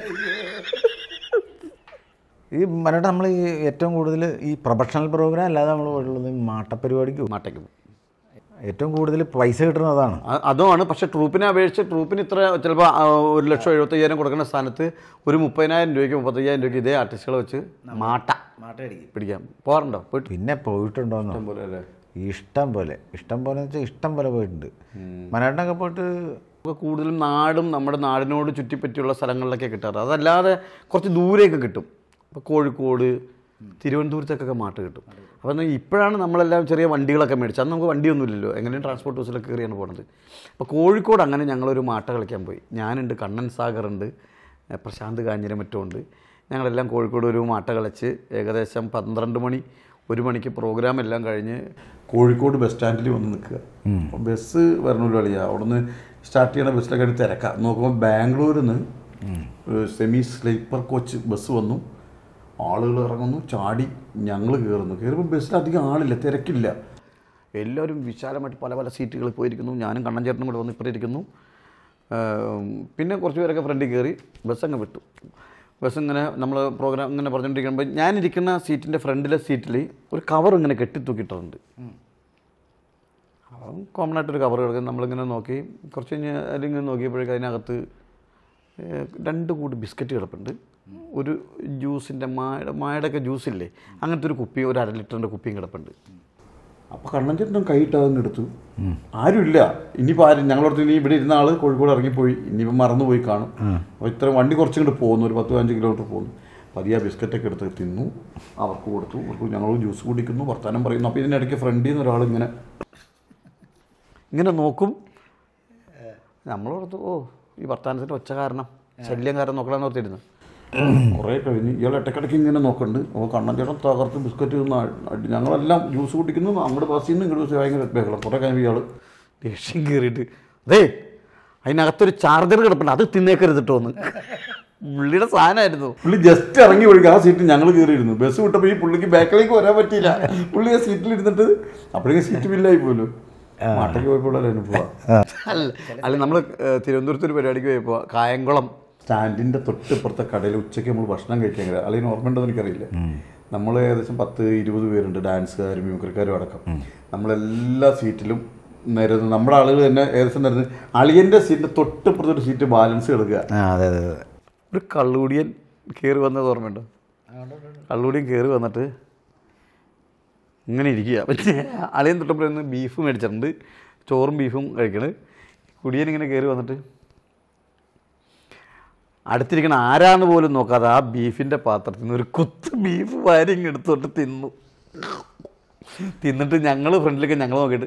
ഈ മലയാളം നമ്മൾ ഈ ഏറ്റവും കൂടുതൽ ഈ പ്രൊഫഷണൽ പ്രോഗ്രാം അല്ലാതെ നമ്മൾ പോയിട്ടുള്ളത് ഈ മാട്ടപ്പരിപാടിക്ക് പോകും.
മാട്ടയ്ക്ക് പോകും
ഏറ്റവും കൂടുതൽ പൈസ കിട്ടുന്നത് അതാണ്
അ- അതുമാണ് പക്ഷെ ട്രൂപ്പിനെ അപേക്ഷിച്ച് ട്രൂപ്പിന് ഇത്ര ചിലപ്പോൾ ഒരു ലക്ഷം എഴുപത്തയ്യായിരം കൊടുക്കുന്ന സ്ഥാനത്ത് ഒരു മുപ്പതിനായിരം രൂപയ്ക്ക് മുപ്പത്തയ്യായിരം രൂപയ്ക്ക് ഇതേ ആർട്ടിസ്റ്റുകളെ വെച്ച് മാട്ട പിടിക്കാം പോകാറുണ്ടോ പോയിട്ട്
പിന്നെ പോയിട്ടുണ്ടോന്നോ
പോലെ അല്ലേ
ഇഷ്ടം പോലെ ഇഷ്ടം പോലെ എന്ന് വെച്ചാൽ ഇഷ്ടം പോലെ പോയിട്ടുണ്ട് മലയാളമൊക്കെ പോയിട്ട്
നമുക്ക് കൂടുതലും നാടും നമ്മുടെ നാടിനോട് ചുറ്റിപ്പറ്റിയുള്ള സ്ഥലങ്ങളിലൊക്കെ കിട്ടാറ് അതല്ലാതെ കുറച്ച് ദൂരെയൊക്കെ കിട്ടും ഇപ്പോൾ കോഴിക്കോട് തിരുവനന്തപുരത്തേക്കൊക്കെ മാട്ട് കിട്ടും അപ്പോൾ എന്നാൽ ഇപ്പോഴാണ് നമ്മളെല്ലാം ചെറിയ വണ്ടികളൊക്കെ മേടിച്ചത് അന്ന് നമുക്ക് വണ്ടിയൊന്നുമില്ലല്ലോ എങ്ങനെയും ട്രാൻസ്പോർട്ട് ബസ്സിലൊക്കെ കയറിയാണ് പോകുന്നത് അപ്പോൾ കോഴിക്കോട് അങ്ങനെ ഞങ്ങളൊരു മാട്ട കളിക്കാൻ പോയി ഞാനുണ്ട് കണ്ണൻ സാഗർ ഉണ്ട് ഏ, പ്രശാന്ത് കാഞ്ഞിരമറ്റും ഉണ്ട് ഞങ്ങളെല്ലാം കോഴിക്കോട് ഒരു മാട്ട കളിച്ച് ഏകദേശം പന്ത്രണ്ട് മണി ഒരു മണിക്ക് പ്രോഗ്രാം എല്ലാം കഴിഞ്ഞ്
കോഴിക്കോട് ബസ് സ്റ്റാൻഡിൽ വന്ന് നിൽക്കുക അപ്പോൾ ബസ് വരണമല്ലോ കളിയാ അവിടെ നിന്ന് സ്റ്റാർട്ട് ചെയ്യണ ബസ്സിലൊക്കെ ആയിട്ട് തിരക്കാം നോക്കുമ്പോൾ ബാംഗ്ലൂരിൽ നിന്ന് സെമി സ്ലീപ്പർ കോച്ച് ബസ് വന്നു ആളുകൾ ഇറങ്ങുന്നു ചാടി ഞങ്ങൾ കയറുന്നു കയറുമ്പോൾ ബസ്സിൽ അധികം ആളില്ല തിരക്കില്ല
എല്ലാവരും വിശാലമായിട്ട് പല പല സീറ്റുകളിൽ പോയിരിക്കുന്നു ഞാനും കണ്ണൻ ചേട്ടനും കൂടെ വന്ന് ഇപ്പുറം ഇരിക്കുന്നു ഏം, പിന്നെ കുറച്ച് പേരൊക്കെ ഫ്രണ്ടിൽ കയറി ബസ് അങ്ങ് വിട്ടു ബസ് ഇങ്ങനെ നമ്മൾ പ്രോഗ്രാം ഇങ്ങനെ പറഞ്ഞുകൊണ്ടിരിക്കുമ്പോൾ ഞാനിരിക്കുന്ന സീറ്റിൻ്റെ ഫ്രണ്ടിലെ സീറ്റിൽ ഒരു കവർ ഇങ്ങനെ കെട്ടിത്തൂക്കിയിട്ടുണ്ട് അപ്പം കോമൺ ആയിട്ടൊരു കവർ കിടക്കും നമ്മളിങ്ങനെ നോക്കി കുറച്ച് കഴിഞ്ഞ് അതിലിങ്ങനെ നോക്കിയപ്പോഴേക്കും അതിനകത്ത് ഏഹ്, രണ്ട് കൂടി ബിസ്ക്കറ്റ് കിടപ്പുണ്ട് ഒരു ജ്യൂസിൻ്റെ മായുടെ മായുടെയൊക്കെ ജ്യൂസില്ലേ അങ്ങനത്തെ ഒരു കുപ്പി ഒരു അര ലിറ്ററിൻ്റെ കുപ്പിയും കിടപ്പുണ്ട്
അപ്പോൾ കണ്ണൻ ചേട്ടൻ കൈയിട്ട് അതങ്ങ് എടുത്തു ആരുമില്ല ഇനിയിപ്പോൾ ആരും ഞങ്ങളടുത്ത് ഇനി ഇവിടെ ഇരുന്ന ആൾ കോഴിക്കോട് ഇറങ്ങിപ്പോയി ഇനിയിപ്പോൾ മറന്നുപോയി കാണും അപ്പോൾ ഇത്ര വണ്ടി കുറച്ചും കൂടെ പോകുന്നു ഒരു പത്ത് പതിനഞ്ച് കിലോമീറ്റർ പോകുന്നു പതിയെ ആ ബിസ്ക്കറ്റൊക്കെ എടുത്ത് തിന്നു അവർക്ക് കൊടുത്തു അവർക്ക് ഞങ്ങൾ ജ്യൂസ് കുടിക്കുന്നു വർത്തമാനം പറയുന്നു അപ്പോൾ ഇതിനിടയ്ക്ക് ഫ്രണ്ടിൽ നിന്ന് ഒരാൾ ഇങ്ങനെ
ഇങ്ങനെ നോക്കും നമ്മളോർത്ത് ഓ ഈ വർത്തമാനത്തിൻ്റെ ഒച്ച കാരണം ശല്യം കാരണം നോക്കണമെന്ന് ഓർത്തിരുന്നു
കുറേ കഴിഞ്ഞ് ഇയാൾ ഇടയ്ക്കിടയ്ക്ക് ഇങ്ങനെ നോക്കുന്നുണ്ട് അപ്പോൾ കണ്ണൻ ചേട്ടൻ തകർത്ത് ബിസ്ക്കറ്റ് തിന്ന് അടി ഞങ്ങളെല്ലാം ജ്യൂസ് കുടിക്കുന്നു അങ്ങോട്ട് പാസ് ചെയ്യുന്നു ഇങ്ങോട്ട് ഭയങ്കര ബഹളം കുറേ കഴിഞ്ഞ് ഇയാൾ
ദേഷ്യം കയറിയിട്ട് അതേ അതിനകത്തൊരു ചാർജർ കിടപ്പുണ്ട് അത് തിന്നേക്കരുത് കേട്ടോ ഒന്ന് പുള്ളിയുടെ സാധനമായിരുന്നു
പുള്ളി ജസ്റ്റ് ഇറങ്ങി ഒഴുകി ആ സീറ്റിൽ ഞങ്ങൾ കയറിയിരുന്നു ബസ് വിട്ടപ്പോൾ ഈ പുള്ളിക്ക് ബാക്കിലേക്ക് വരാൻ പറ്റിയില്ല പുള്ളി ആ സീറ്റിൽ ഇരുന്നിട്ട് അപ്പോഴേക്കും സീറ്റ് ബില്ലായി പോലും മാട്ടയ്ക്ക് പോയപ്പോൾ അനുഭവം
അല്ല അല്ല നമ്മൾ തിരുവനന്തപുരത്ത് ഒരു പരിപാടിക്ക് പോയപ്പോൾ കായംകുളം
സ്റ്റാൻഡിൻ്റെ തൊട്ടിപ്പുറത്തെ കടയിൽ ഉച്ചയ്ക്ക് നമ്മൾ ഭക്ഷണം കഴിക്കാൻ കയറി അല്ലെങ്കിൽ ഓർമ്മയുണ്ടോ എനിക്കറിയില്ല നമ്മൾ ഏകദേശം പത്ത് ഇരുപത് പേരുണ്ട് ഡാൻസുകാരും മ്യൂക്കറിക്കാരും അടക്കം നമ്മളെല്ലാ സീറ്റിലും നിരന്ന് നമ്മുടെ ആളുകൾ തന്നെ ഏകദേശം നിരന്ന് അളിയൻ്റെ സീറ്റിൻ്റെ തൊട്ടിപ്പുറത്തെ ഒരു സീറ്റ് ബാലൻസ് എടുക്കുക
ആ അതെ അതെ അതെ
ഒരു കള്ളുകൂടിയൻ കയറി വന്നത് ഓർമ്മയുണ്ടോ കള്ളുകൂടിയൻ കയറി വന്നിട്ട് ഇങ്ങനെ ഇരിക്കുക പിന്നെ അളിയൻ തൊട്ടപ്പോൾ ബീഫ് മേടിച്ചിട്ടുണ്ട് ചോറും ബീഫും കഴിക്കണ് കുടിയൻ ഇങ്ങനെ കയറി വന്നിട്ട് അടുത്തിരിക്കണ ആരാന്ന് പോലും നോക്കാതെ ആ ബീഫിൻ്റെ പാത്രത്തിൽ നിന്ന് ഒരു കുത്ത് ബീഫ് വാരി ഇങ്ങ് എടുത്തോട്ട് തിന്നു തിന്നിട്ട് ഞങ്ങൾ ഫ്രണ്ടിലേക്ക് ഞങ്ങൾ നോക്കിയിട്ട്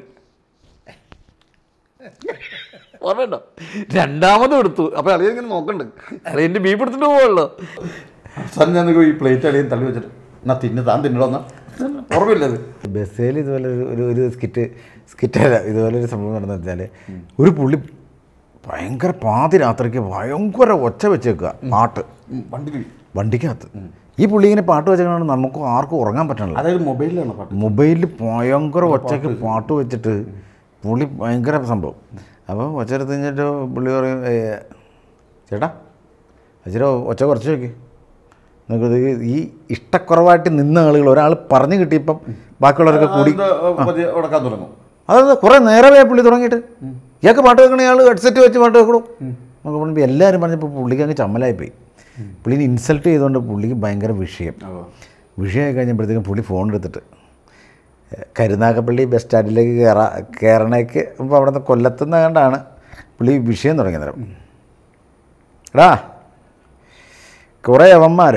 ഓർമ്മയുണ്ടോ രണ്ടാമതും എടുത്തു അപ്പോൾ അളിയൻ ഇങ്ങനെ നോക്കണ്ട് അളിയൻ്റെ ബീഫ് എടുത്തിട്ട് പോവുള്ളൂ
അവസാനം ഞാൻ നോക്കുമ്പോൾ ഈ പ്ലേറ്റ് അളിയൻ തള്ളി വെച്ചിട്ട് എന്നാ തിന്ന് താൻ തിന്നടോ എന്നാ ഓർമ്മയില്ല അത്
ബസ്സിൽ ഇതുപോലെ ഒരു ഒരു ഒരു സ്കിറ്റ് സ്കിറ്റല്ല ഇതുപോലെ ഒരു സംഭവം നടന്നു വെച്ചാൽ ഒരു പുള്ളി ഭയങ്കര പാതി രാത്രിക്ക് ഭയങ്കര ഒച്ച വെച്ചേക്കുക പാട്ട്
ഉം, വണ്ടിയിൽ
വണ്ടിക്കകത്ത് ഈ പുള്ളി ഇങ്ങനെ പാട്ട് വെച്ചാൽ നമുക്ക് ആർക്കും ഉറങ്ങാൻ പറ്റണില്ല
അതായത് മൊബൈലിലാണ് പാട്ട്
മൊബൈലിൽ ഭയങ്കര ഒച്ചയ്ക്ക് പാട്ട് വെച്ചിട്ട് പുള്ളി ഭയങ്കര സംഭവം അപ്പോൾ ഒച്ച എടുത്ത് കഴിഞ്ഞിട്ട് പുള്ളി പറയും "ഏ, ചേട്ടാ അച്ഛരോ ഒച്ച കുറച്ച് നോക്കി നിങ്ങൾക്ക് ഈ ഇഷ്ടക്കുറവായിട്ട് നിന്ന ആളുകൾ ഒരാൾ പറഞ്ഞു കിട്ടിയപ്പം ബാക്കിയുള്ളവരൊക്കെ കൂടി
അതെന്താ, പതിയെ ഉടക്കാൻ തുടങ്ങും
അതായത് കുറേ നേരമേ പുള്ളി തുടങ്ങിയിട്ട് ഇയാൾക്ക് പാട്ട് വെക്കണ ഇയാൾ ഹെഡ്സെറ്റ് വെച്ച് പാട്ട് വെക്കണു നമുക്ക് പറഞ്ഞപ്പോൾ എല്ലാവരും പറഞ്ഞപ്പോൾ പുള്ളിക്ക് അങ്ങ് ചമ്മലായിപ്പോയി പുള്ളിനെ ഇൻസൾട്ട് ചെയ്തുകൊണ്ട് പുള്ളിക്ക് ഭയങ്കര വിഷയം വിഷയമായി കഴിഞ്ഞപ്പോഴത്തേക്കും പുള്ളി ഫോൺ എടുത്തിട്ട് ഏഹ്, കരുനാഗപ്പള്ളി ബസ് സ്റ്റാൻഡിലേക്ക് കയറാ കയറണേക്ക് ഇപ്പോൾ അവിടെ നിന്ന് കൊല്ലത്തുനിന്ന് കണ്ടാണ് പുള്ളി വിഷയം തുടങ്ങിയ നേരം എടാ കുറേ അവന്മാർ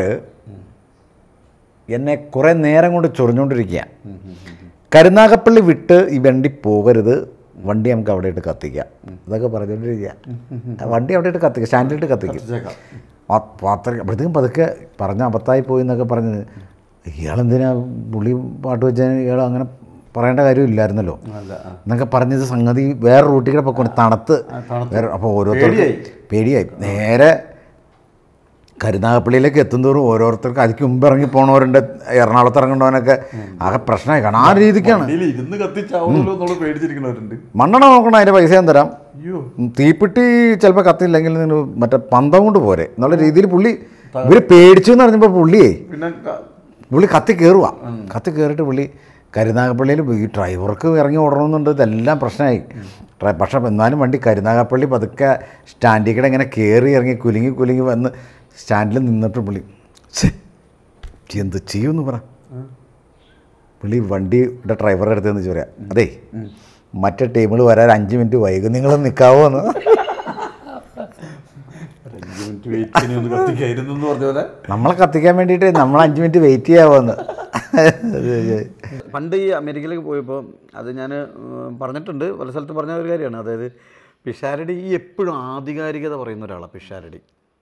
എന്നെ കുറേ നേരം കൊണ്ട് ചൊറിഞ്ഞുകൊണ്ടിരിക്കുക കരുനാഗപ്പള്ളി വിട്ട് ഈ വണ്ടി പോകരുത് വണ്ടി നമുക്ക് അവിടെ ഇട്ട് കത്തിക്കാം ഇതൊക്കെ പറഞ്ഞുകൊണ്ടിരിക്കുക ആ വണ്ടി അവിടെ ഇട്ട് കത്തിക്കുക സ്റ്റാൻഡിലിട്ട് കത്തിക്കും
കത്തിച്ചേക്കാം.
ആ പാത്രം അപ്പോഴത്തേക്കും പതുക്കെ പറഞ്ഞ അബദ്ധമായി പോയി എന്നൊക്കെ പറഞ്ഞത് ഇയാളെന്തിനാ പുള്ളി പാട്ട് വെച്ചാൽ ഇയാൾ അങ്ങനെ പറയേണ്ട കാര്യമില്ലായിരുന്നല്ലോ
അല്ല ആ.
എന്നൊക്കെ പറഞ്ഞത് സംഗതി വേറെ റൂട്ടിൽ കൂടെ പൊക്കോണ്ട് തണുത്ത് വേറെ അപ്പോൾ ഓരോരുത്തർക്കും
പേടിയായി.
പേടിയായി നേരെ കരുനാഗപ്പള്ളിയിലേക്ക് എത്തുന്തോറും ഓരോരുത്തർക്ക് അതിക്ക് മുമ്പ് ഇറങ്ങി പോണവരുണ്ട് എറണാകുളത്ത് ഇറങ്ങേണ്ടവനൊക്കെ ആകെ പ്രശ്നമായി കാരണം ആ രീതിക്കാണ്
വണ്ടിയിൽ ഇരുന്ന് കത്തിച്ചാവുമല്ലോ എന്നുള്ള പേടിച്ചിരിക്കുന്നവരുണ്ട്
മണ്ണെണ്ണ നോക്കണം അതിൻ്റെ പൈസ ഞാൻ തരാം
അയ്യോ
തീപ്പെട്ടി ചിലപ്പോൾ കത്തില്ലെങ്കിൽ നിങ്ങൾ മറ്റേ പന്തം കൊണ്ട് പോരെ എന്നുള്ള രീതിയിൽ പുള്ളി ഇവർ പേടിച്ചു എന്ന് പറഞ്ഞപ്പോൾ പുള്ളിയേ
പിന്നെ ക-
പുള്ളി കത്തി കയറുക കത്തി കയറിയിട്ട് പുള്ളി കരുനാഗപ്പള്ളിയിൽ ഈ ഡ്രൈവർക്ക് ഇറങ്ങി ഓടണമെന്നുണ്ട് ഇതെല്ലാം പ്രശ്നമായി ഡ്രൈ പക്ഷേ എന്നാലും വണ്ടി കരുനാഗപ്പള്ളി പതുക്കെ സ്റ്റാൻഡിൽ കൂടെ ഇങ്ങനെ കയറി ഇറങ്ങി കുലുങ്ങി കുലുങ്ങി വന്ന് സ്റ്റാൻഡിൽ നിന്നിട്ട് പുള്ളി "ഛെ, എന്ത് ചെയ്യുമെന്ന് പറ പുള്ളി വണ്ടിയുടെ ഡ്രൈവറുടെ അടുത്ത് നിന്ന് പറയാം അതെ മറ്റേ ടീമുകൾ വരാൻ അഞ്ച് മിനിറ്റ് വൈകും നിങ്ങൾ നിൽക്കാവോ എന്ന്
ഒരു അഞ്ച് മിനിറ്റ് മിനിറ്റ് വെയിറ്റ് ഇനി ഒന്ന് കത്തിക്കായിരുന്നു എന്ന് പറഞ്ഞ പോലെ
നമ്മളെ കത്തിക്കാൻ വേണ്ടിയിട്ട് നമ്മൾ അഞ്ച് മിനിറ്റ് വെയിറ്റ് ചെയ്യാമെന്ന്
പണ്ട് ഈ അമേരിക്കയിലേക്ക് പോയപ്പോൾ അത് ഞാൻ പറഞ്ഞിട്ടുണ്ട് പല സ്ഥലത്ത് പറഞ്ഞ ഒരു കാര്യമാണ് അതായത് പിഷാരടി ഈ എപ്പോഴും ആധികാരികത പറയുന്ന ഒരാളാണ് പിഷാരടി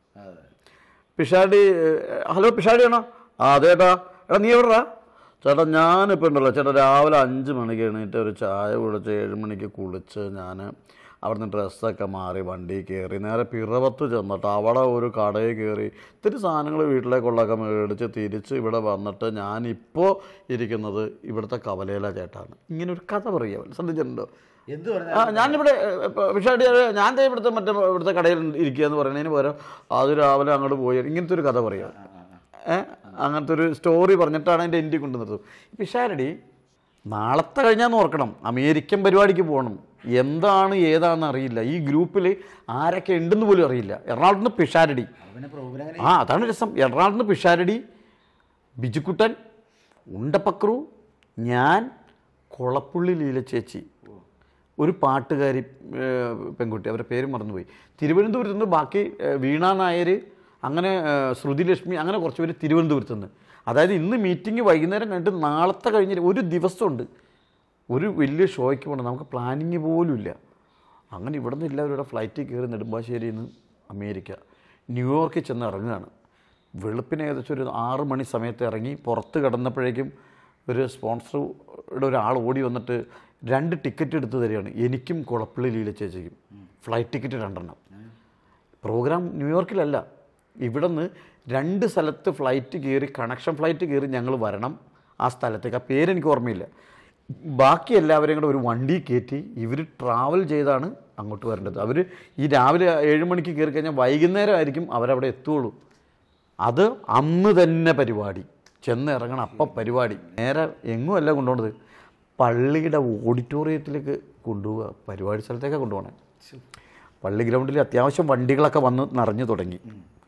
പിഷാരടി ഏഹ്, ഹലോ പിഷാരടി ആണോ ആ അതെ ഏട്ടാ എടാ നീ എവിടെടാ ചേട്ടാ ഞാനിപ്പോൾ ഉണ്ടല്ലോ ചേട്ടാ രാവിലെ അഞ്ച് മണിക്ക് എണീറ്റ് ഒരു ചായ കുടിച്ച് ഏഴ് മണിക്ക് കുളിച്ച് ഞാൻ അവിടുന്ന് ഡ്രസ്സൊക്കെ മാറി വണ്ടി കയറി നേരെ പിറവത്ത് ചെന്നിട്ട് അവിടെ ഒരു കടയിൽ കയറി ഇത്തിരി സാധനങ്ങൾ വീട്ടിലേക്കുള്ളതൊക്കെ മേടിച്ച് തിരിച്ച് ഇവിടെ വന്നിട്ട് ഞാനിപ്പോൾ ഇരിക്കുന്നത് ഇവിടുത്തെ കവലയില ചേട്ടാണ് ഇങ്ങനെ ഒരു കഥ പറയുക ശ്രദ്ധിച്ചിട്ടുണ്ടോ
എന്ത്
ആ ഞാനിവിടെ വിഷാടി ഞാൻ ദേ ഇവിടുത്തെ മറ്റേ ഇവിടുത്തെ കടയിൽ ഇരിക്കുക എന്ന് പറയുന്നതിന് പകരം അത് രാവിലെ അങ്ങോട്ട് പോയി ഇങ്ങനത്തെ ഒരു കഥ പറയുക ഏ അങ്ങനത്തെ ഒരു സ്റ്റോറി പറഞ്ഞിട്ടാണ് എൻ്റെ എൻ്റെ കൊണ്ടു നിർത്തും പിഷാരടി നാളത്തെ കഴിഞ്ഞാന്ന് ഓർക്കണം അമേരിക്കൻ പരിപാടിക്ക് പോകണം എന്താണ് ഏതാണെന്ന് അറിയില്ല ഈ ഗ്രൂപ്പിൽ ആരൊക്കെ ഉണ്ടെന്ന് പോലും അറിയില്ല എറണാകുളത്ത് നിന്ന് പിഷാരടി
പിന്നെ പ്രോഗ്രാം
ആ അതാണ് രസം എറണാകുളത്ത് നിന്ന് പിഷാരടി ബിജുക്കുട്ടൻ ഉണ്ടപ്പക്രു ഞാൻ കൊളപ്പുള്ളി ലീല ചേച്ചി ഒരു പാട്ടുകാരി ഏർ, പെൺകുട്ടി അവരുടെ പേര് മറന്നുപോയി തിരുവനന്തപുരത്ത് നിന്ന് ബാക്കി ഏർ, വീണ നായർ അങ്ങനെ ഏർ, ശ്രുതി ലക്ഷ്മി അങ്ങനെ കുറച്ച് പേര് തിരുവനന്തപുരത്ത് നിന്ന് അതായത് ഇന്ന് മീറ്റിംഗ് വൈകുന്നേരം കഴിഞ്ഞിട്ട് നാളത്തെ കഴിഞ്ഞ് ഒരു ദിവസമുണ്ട് ഒരു വലിയ ഷോയ്ക്ക് പോകണം നമുക്ക് പ്ലാനിങ് പോലും ഇല്ല അങ്ങനെ ഇവിടെ നിന്ന് എല്ലാവരും ഇവിടെ ഫ്ലൈറ്റിൽ കയറി നെടുമ്പാശ്ശേരിയിൽ നിന്ന് അമേരിക്ക ന്യൂയോർക്കിൽ ചെന്ന് ഇറങ്ങുകയാണ് വെളുപ്പിന് ഏകദേശം ഒരു ആറ് മണി സമയത്ത് ഇറങ്ങി പുറത്ത് കിടന്നപ്പോഴേക്കും ഒരു സ്പോൺസറുടെ ഒരാൾ ഓടി വന്നിട്ട് രണ്ട് ടിക്കറ്റ് എടുത്ത് തരികയാണ് എനിക്കും കുളപ്പള്ളി ലീല ചേച്ചിക്കും ഫ്ലൈറ്റ് ടിക്കറ്റ് രണ്ടെണ്ണം പ്രോഗ്രാം ന്യൂയോർക്കിലല്ല ഇവിടെ നിന്ന് രണ്ട് സ്ഥലത്ത് ഫ്ലൈറ്റ് കയറി കണക്ഷൻ ഫ്ലൈറ്റ് കയറി ഞങ്ങൾ വരണം ആ സ്ഥലത്തേക്ക് ആ പേരെനിക്ക് ഓർമ്മയില്ല ബാക്കി എല്ലാവരെയും കൂടെ ഒരു വണ്ടി കയറ്റി ഇവർ ട്രാവൽ ചെയ്താണ് അങ്ങോട്ട് വരേണ്ടത് അവർ ഈ രാവിലെ ഏഴ് മണിക്ക് കയറി കഴിഞ്ഞാൽ വൈകുന്നേരം ആയിരിക്കും അവരവിടെ എത്തുകയുള്ളൂ അത് അന്ന് തന്നെ പരിപാടി ചെന്ന് ഇറങ്ങണം അപ്പം പരിപാടി നേരെ എങ്ങും അല്ല കൊണ്ടുപോകണത് പള്ളിയുടെ ഓഡിറ്റോറിയത്തിലേക്ക് കൊണ്ടുപോവുക പരിപാടി സ്ഥലത്തേക്കാണ് കൊണ്ടുപോകണേ പള്ളി ഗ്രൗണ്ടിൽ അത്യാവശ്യം വണ്ടികളൊക്കെ വന്ന് നിറഞ്ഞു തുടങ്ങി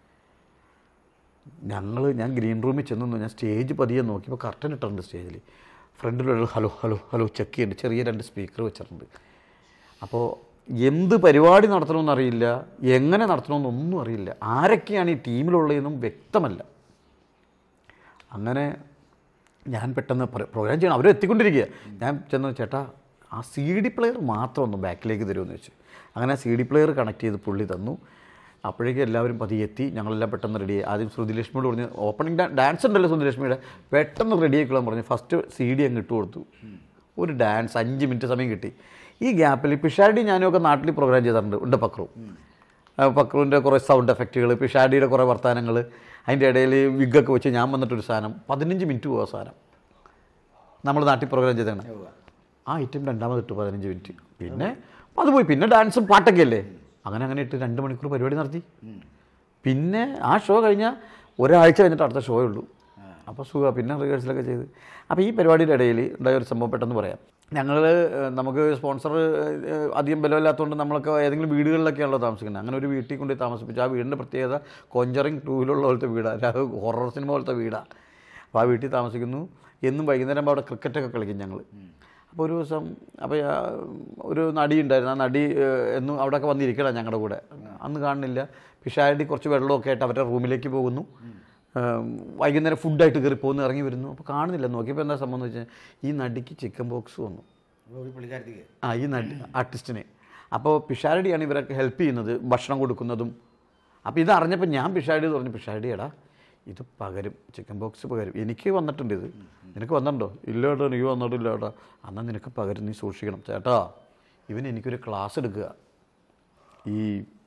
ഞങ്ങൾ ഞാൻ ഗ്രീൻ റൂമിൽ ചെന്ന് നിന്ന് ഞാൻ സ്റ്റേജ് പതിയെ നോക്കിയപ്പോൾ കർട്ടൻ ഇട്ടിട്ടുണ്ട് സ്റ്റേജിൽ ഫ്രണ്ടിലുള്ള ഹലോ ഹലോ ഹലോ ചെക്ക് ചെയ്യുന്നുണ്ട് ചെറിയ രണ്ട് സ്പീക്കർ വെച്ചിട്ടുണ്ട് അപ്പോൾ എന്ത് പരിപാടി നടത്തണമെന്ന് അറിയില്ല എങ്ങനെ നടത്തണമെന്നൊന്നും അറിയില്ല ആരൊക്കെയാണ് ഈ ടീമിലുള്ളതെന്നും വ്യക്തമല്ല അങ്ങനെ ഞാൻ പെട്ടെന്ന് പ്ര- പ്രോഗ്രാം ചെയ്യണം അവർ എത്തിക്കൊണ്ടിരിക്കുക ഞാൻ ചെന്ന് ചേട്ടാ ആ സി ഡി പ്ലെയർ മാത്രം ഒന്ന് ബാക്കിലേക്ക് തരുമെന്ന് വെച്ചു അങ്ങനെ സി ഡി പ്ലെയർ കണക്ട് ചെയ്ത് പുള്ളി തന്നു അപ്പോഴേക്കും എല്ലാവരും പതിയെ എത്തി ഞങ്ങളെല്ലാം പെട്ടെന്ന് റെഡി ആദ്യം ശ്രുതിലക്ഷ്മിയോട് പറഞ്ഞ് ഓപ്പണിംഗ് ഡാൻസ് ഉണ്ടല്ലോ ശ്രുതിലക്ഷ്മിയുടെ പെട്ടെന്ന് റെഡി ആയിക്കൊള്ളാൻ പറഞ്ഞു ഫസ്റ്റ് സി ഡി അങ്ങ് ഇട്ട് കൊടുത്തു ഒരു ഡാൻസ് അഞ്ച് മിനിറ്റ് സമയം കിട്ടി ഈ ഗ്യാപ്പിൽ പിഷാരടി ഞാനും ഒക്കെ നാട്ടിൽ പ്രോഗ്രാം ചെയ്തിട്ടുണ്ട് ഉണ്ട് പക്രു ആ, പക്രുവിൻ്റെ കുറേ സൗണ്ട് എഫക്റ്റുകൾ പിഷാരടിയുടെ കുറേ വർത്തമാനങ്ങൾ അതിൻ്റെ ഇടയിൽ വിഗൊക്കെ വെച്ച് ഞാൻ വന്നിട്ടൊരു സാധനം പതിനഞ്ച് മിനിറ്റ് പോകാം സാധനം നമ്മൾ നാട്ടിൽ പ്രോഗ്രാം ചെയ്തതാണ് ആ ഐറ്റം രണ്ടാമത് ഇട്ടു പതിനഞ്ച് മിനിറ്റ് പിന്നെ അപ്പോൾ അത് പോയി പിന്നെ ഡാൻസും പാട്ടൊക്കെ അല്ലേ അങ്ങനെ അങ്ങനെ ഇട്ട് രണ്ട് മണിക്കൂർ പരിപാടി നടത്തി പിന്നെ ആ ഷോ കഴിഞ്ഞാൽ ഒരാഴ്ച കഴിഞ്ഞിട്ട് അടുത്ത ഷോ ഉള്ളൂ അപ്പോൾ സുഖം പിന്നെ റിഹേഴ്സലൊക്കെ ചെയ്ത് അപ്പോൾ ഈ പരിപാടിയുടെ ഇടയിൽ ഉണ്ടായ ഒരു സംഭവം പെട്ടെന്ന് പറയാം ഞങ്ങൾ നമുക്ക് സ്പോൺസർ അധികം ബലമില്ലാത്തതുകൊണ്ട് നമ്മളൊക്കെ ഏതെങ്കിലും വീടുകളിലൊക്കെയാണല്ലോ താമസിക്കുന്നത് അങ്ങനെ ഒരു വീട്ടിൽ കൊണ്ട് താമസിപ്പിച്ചു ആ വീടിൻ്റെ പ്രത്യേകത കൊഞ്ചറിങ് ടൂവിലുള്ള പോലത്തെ വീടാണ് ഹൊറർ സിനിമ പോലത്തെ വീടാണ് അപ്പോൾ ആ വീട്ടിൽ താമസിക്കുന്നു എന്നും വൈകുന്നേരം ആകുമ്പോൾ അവിടെ ക്രിക്കറ്റൊക്കെ കളിക്കും ഞങ്ങൾ അപ്പോൾ ഒരു ദിവസം അപ്പോൾ ആ, ഒരു നടി ഉണ്ടായിരുന്നു ആ നടി ഏഹ്, എന്നും അവിടെയൊക്കെ വന്നിരിക്കണം ഞങ്ങളുടെ കൂടെ അന്ന് കാണുന്നില്ല പിഷാരടി കുറച്ച് വെള്ളമൊക്കെ ആയിട്ട് അവരുടെ റൂമിലേക്ക് പോകുന്നു ഏഹ്, വൈകുന്നേരം ഫുഡായിട്ട് കയറി പോകുന്നു ഇറങ്ങി വരുന്നു അപ്പോൾ കാണുന്നില്ല നോക്കിയപ്പോൾ എന്താ സംഭവം എന്ന് വെച്ചാൽ ഈ നടിക്ക് ചിക്കൻ ബോക്സ് വന്നു
പുള്ളിക്കാരത്തേക്ക്
ആ ഈ നടി ആർട്ടിസ്റ്റിനെ അപ്പോൾ പിഷാരടിയാണ് ഇവരൊക്കെ ഹെൽപ്പ് ചെയ്യുന്നത് ഭക്ഷണം കൊടുക്കുന്നതും അപ്പോൾ ഇത് അറിഞ്ഞപ്പോൾ ഞാൻ പിഷാരടി പറഞ്ഞു പിഷാരടി എടാ ഇത് പകരും ചിക്കൻ ബോക്സ് പകരും എനിക്ക് വന്നിട്ടുണ്ട് ഇത് നിനക്ക് വന്നിട്ടുണ്ടോ ഇല്ല ഏട്ടാ നീ വന്നിട്ടില്ല ഏട്ടാ എന്നാൽ നിനക്ക് പകരം നീ സൂക്ഷിക്കണം ചേട്ടാ ഇവൻ എനിക്കൊരു ക്ലാസ് എടുക്കുക ഈ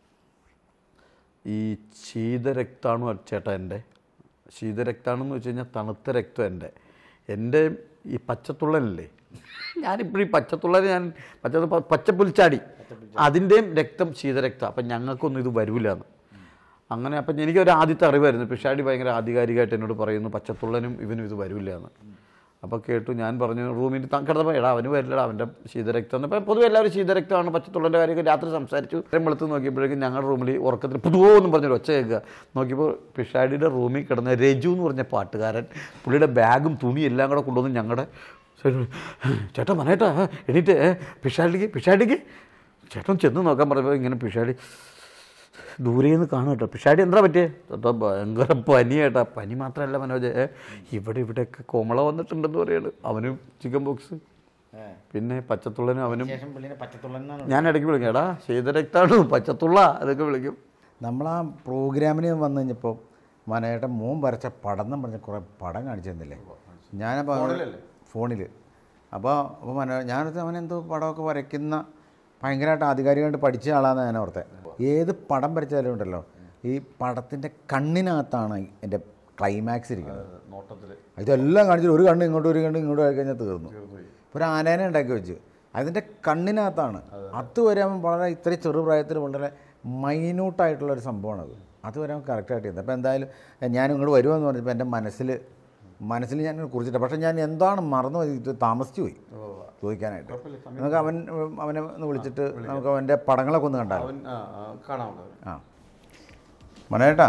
ഈ ശീതരക്താണു ചേട്ടാ എൻ്റെ ശീതരക്താണെന്ന് വെച്ച് കഴിഞ്ഞാൽ തണുത്ത രക്തം എൻ്റെ എൻ്റെ ഈ പച്ചത്തുള്ളനല്ലേ ഞാനിപ്പോഴും ഈ പച്ചത്തുള്ളൻ ഞാൻ പച്ച പച്ചപ്പുൽച്ചാടി അതിൻ്റെയും രക്തം ശീതരക്തം അപ്പം ഞങ്ങൾക്കൊന്നും ഇത് വരില്ലെന്ന് അങ്ങനെ അപ്പം എനിക്കൊരു ആദ്യത്തെ അറിവായിരുന്നു പിഷാടി ഭയങ്കര ആധികാരികമായിട്ട് എന്നോട് പറയുന്നു പച്ചത്തുള്ളനും ഇവനും ഇത് വരില്ല എന്ന് അപ്പോൾ കേട്ടു ഞാൻ പറഞ്ഞു റൂമിൽ ത- കിടന്നപ്പോൾ എടാ അവന് വരില്ലടാ അവൻ്റെ ശീതരക്തം എന്ന് അപ്പോൾ പൊതുവെ എല്ലാവരും ശീതരക്തമാണ് പച്ചത്തുള്ളൻ്റെ കാര്യമൊക്കെ രാത്രി സംസാരിച്ചു നേരം വെളുത്ത് നോക്കിയപ്പോഴേക്കും ഞങ്ങളുടെ റൂമിൽ ഉറക്കത്തിൽ പുതുവോ എന്നും പറഞ്ഞൊരു ഒച്ച കേൾക്കുക നോക്കിയപ്പോൾ പിഷാടിയുടെ റൂമിൽ കിടന്ന രജു എന്ന് പറഞ്ഞ പാട്ടുകാരൻ പുള്ളിയുടെ ബാഗും തുണിയും എല്ലാം കൂടെ കൊണ്ടുവന്ന് ഞങ്ങളുടെ സൈഡിൽ, ചേട്ടാ മനേട്ടാ എണീറ്റ് പിഷാടിക്ക് പിഷാടിക്ക് ചേട്ടൻ ചെന്ന് നോക്കാൻ പറഞ്ഞപ്പോൾ ഇങ്ങനെ പിഷാടി ദൂരെ നിന്ന് കാണും കേട്ടോ പിഷാടി എന്താ പറ്റിയേ ചേട്ടാ ഭയങ്കര പനിയേട്ടാ പനി മാത്രമല്ല മനോജ് ഏ, ഇവിടെ ഇവിടെയൊക്കെ കോമള വന്നിട്ടുണ്ടെന്ന് പറയാണ് അവനും ചിക്കൻ ബോക്സ് പിന്നെ പച്ചത്തുള്ളനും അവനും
ശേഷം പുള്ളിനെ പച്ചത്തുള്ളന്നാണ്
ഞാൻ ഇടയ്ക്ക് വിളിക്കും എടാ ശീതരക്താണ് പച്ചത്തുള്ള അതൊക്കെ വിളിക്കും
നമ്മൾ ആ പ്രോഗ്രാമിന് വന്നു കഴിഞ്ഞപ്പോൾ മനയുടെ മോൻ വരച്ച പടം എന്ന് പറഞ്ഞ കുറേ പടം കാണിച്ചു തന്നില്ലേ ഞാനപ്പോൾ ഫോണിൽ അപ്പോൾ അപ്പോൾ മന ഞാനത് അവൻ എന്തോ പടമൊക്കെ വരയ്ക്കുന്ന ഭയങ്കരമായിട്ട് ആധികാരികമായിട്ട് പഠിച്ച ആളാണെന്ന് ഞാൻ ഓർത്തെ ഏത് പടം വരച്ചാലും ഉണ്ടല്ലോ ഈ പടത്തിൻ്റെ കണ്ണിനകത്താണ് എൻ്റെ ക്ലൈമാക്സ് ഇരിക്കുന്നത്
നോട്ടത്തിൽ
ഇതെല്ലാം കാണിച്ചിട്ട് ഒരു കണ്ണ് ഇങ്ങോട്ട് ഒരു കണ്ണ് ഇങ്ങോട്ട് ആയി കഴിഞ്ഞാൽ തീർന്നു ഒരു ആനേനെ ഉണ്ടാക്കി വെച്ച് അതിൻ്റെ കണ്ണിനകത്താണ് അതുവരെ അവൻ വളരെ ഇത്ര ചെറുപ്രായത്തിൽ വളരെ മൈന്യൂട്ടായിട്ടുള്ളൊരു സംഭവമാണത് അതുവരെ അവൻ കറക്റ്റായിട്ട് ചെയ്യുന്നത് അപ്പോൾ എന്തായാലും ഞാൻ ഇങ്ങോട്ട് വരുമെന്ന് പറഞ്ഞപ്പോൾ എൻ്റെ മനസ്സിൽ മനസ്സിൽ ഞാൻ കുറിച്ചിട്ട് പക്ഷേ ഞാൻ എന്താണ് മറന്നു പോയി ഇത് താമസിച്ചു പോയി ചോദിക്കാനായിട്ട് നമുക്ക് അവൻ അവനെ ഒന്ന് വിളിച്ചിട്ട് നമുക്ക് അവൻ്റെ പടങ്ങളൊക്കെ ഒന്ന് കണ്ടാലോ
അവൻ ആ, ആ, കാണാമല്ലോ
ആ മനേട്ടാ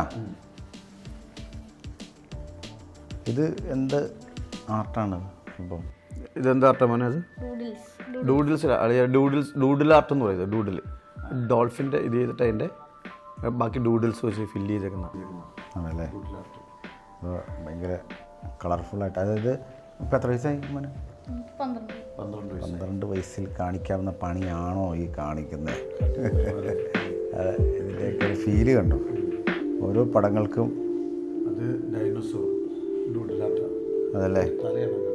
ഇത് എന്ത് ആർട്ടാണ് സംഭവം
ഇതെന്താ ആർട്ടാ മോനെ അത്
നൂഡിൽസ്
ഡൂഡിൽസ് അളിയ ഡൂഡിൽസ് ഡൂഡിൽ ആർട്ട് എന്ന് പറയുന്നത് ഡൂഡിൽ ഡോൾഫിൻ്റെ ഇത് ചെയ്തിട്ട് അതിൻ്റെ ബാക്കി ഡൂഡിൽസ് വെച്ച് ഫില്ല് ചെയ്തേക്കുന്ന
ആണല്ലേ അപ്പോൾ ഭയങ്കര കളർഫുള്ളായിട്ട് അതായത് ഇപ്പം എത്ര വയസ്സായി മോനെ
പന്ത്രണ്ട്
പന്ത്രണ്ട് വയസ്സ്
പന്ത്രണ്ട് വയസ്സിൽ കാണിക്കാവുന്ന പണിയാണോ ഈ കാണിക്കുന്നത് അത് ഇതിൻ്റെയൊക്കെ ഒരു ഫീല് കണ്ടോ ഓരോ പടങ്ങൾക്കും
അത് ഡൈനോസോർ ഡൂഡിലാട്ട
അതല്ലേ
തലയാണ് കണ്ടത്.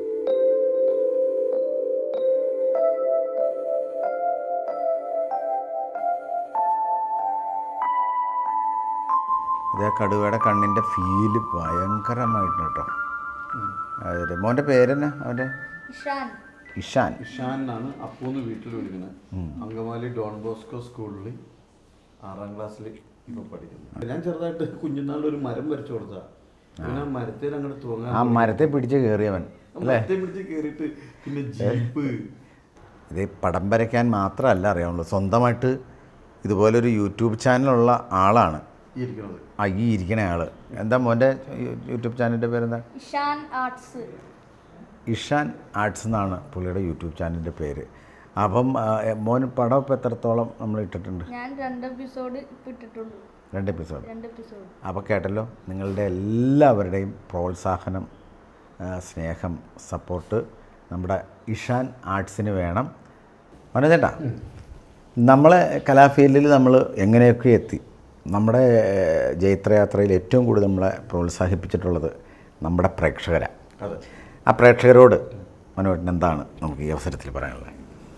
ഇത് ആ കടുവയുടെ കണ്ണിൻ്റെ ഫീല് ഭയങ്കരമായിട്ട് കേട്ടോ അതെ മോൻ്റെ പേരെന്നാ അവൻ്റെ
ഇഷാൻ
ഇഷാൻ
ഇഷാൻ എന്നാണ് അപ്പൂന്ന് വീട്ടിൽ വിളിക്കുന്നത് അങ്കമാലി ഡോൺ ബോസ്കോ സ്കൂളിൽ ആറാം ക്ലാസ്സിൽ ഇപ്പൊ പഠിക്കുന്നത് ഞാൻ ചെറുതായിട്ട് കുഞ്ഞുനാളിൽ ഒരു മരം വരച്ചു കൊടുത്താ പിന്നെ ആ മരത്തിൽ അങ്ങോട്ട് തൂങ്ങാൻ
ആ മരത്തെ പിടിച്ച് കയറിയവൻ
മരത്തെ പിടിച്ച് കയറിയിട്ട് പിന്നെ ജീപ്പ്
ഇത് പടം വരയ്ക്കാൻ മാത്രമല്ല അറിയാവുള്ളൂ സ്വന്തമായിട്ട് ഇതുപോലൊരു യൂട്യൂബ് ചാനലുള്ള ആളാണ്
ഈ ഇരിക്കുന്നത്
ആ ഈ ഇരിക്കണ ആള് എന്താ മോൻ്റെ യൂ- യൂട്യൂബ് ചാനലിൻ്റെ പേരെന്താ
ഇഷാൻ ആർട്സ്
ഇഷാൻ ആർട്സ് എന്നാണ് പുള്ളിയുടെ യൂട്യൂബ് ചാനലിൻ്റെ പേര് അപ്പം ആ, എ, മോൻ പടം ഇപ്പം എത്രത്തോളം നമ്മൾ ഇട്ടിട്ടുണ്ട്
ഞാൻ രണ്ട് എപ്പിസോഡ് ഇപ്പം ഇട്ടിട്ടുള്ളൂ
രണ്ട് എപ്പിസോഡ്
രണ്ട് എപ്പിസോഡ്
അപ്പോൾ കേട്ടല്ലോ നിങ്ങളുടെ എല്ലാവരുടെയും പ്രോത്സാഹനം ആ, സ്നേഹം സപ്പോർട്ട് നമ്മുടെ ഇഷാൻ ആർട്സിന് വേണം മനോജേട്ടാ നമ്മളെ കലാഫീൽഡിൽ നമ്മൾ എങ്ങനെയൊക്കെ എത്തി നമ്മുടെ ഏഹ്, ജൈത്രയാത്രയിൽ ഏറ്റവും കൂടുതൽ നമ്മളെ പ്രോത്സാഹിപ്പിച്ചിട്ടുള്ളത് നമ്മുടെ പ്രേക്ഷകരാണ്
അതെ
ആ പ്രേക്ഷകരോട് മനോജൻ എന്താണ് നമുക്ക് ഈ അവസരത്തിൽ പറയാനുള്ളത്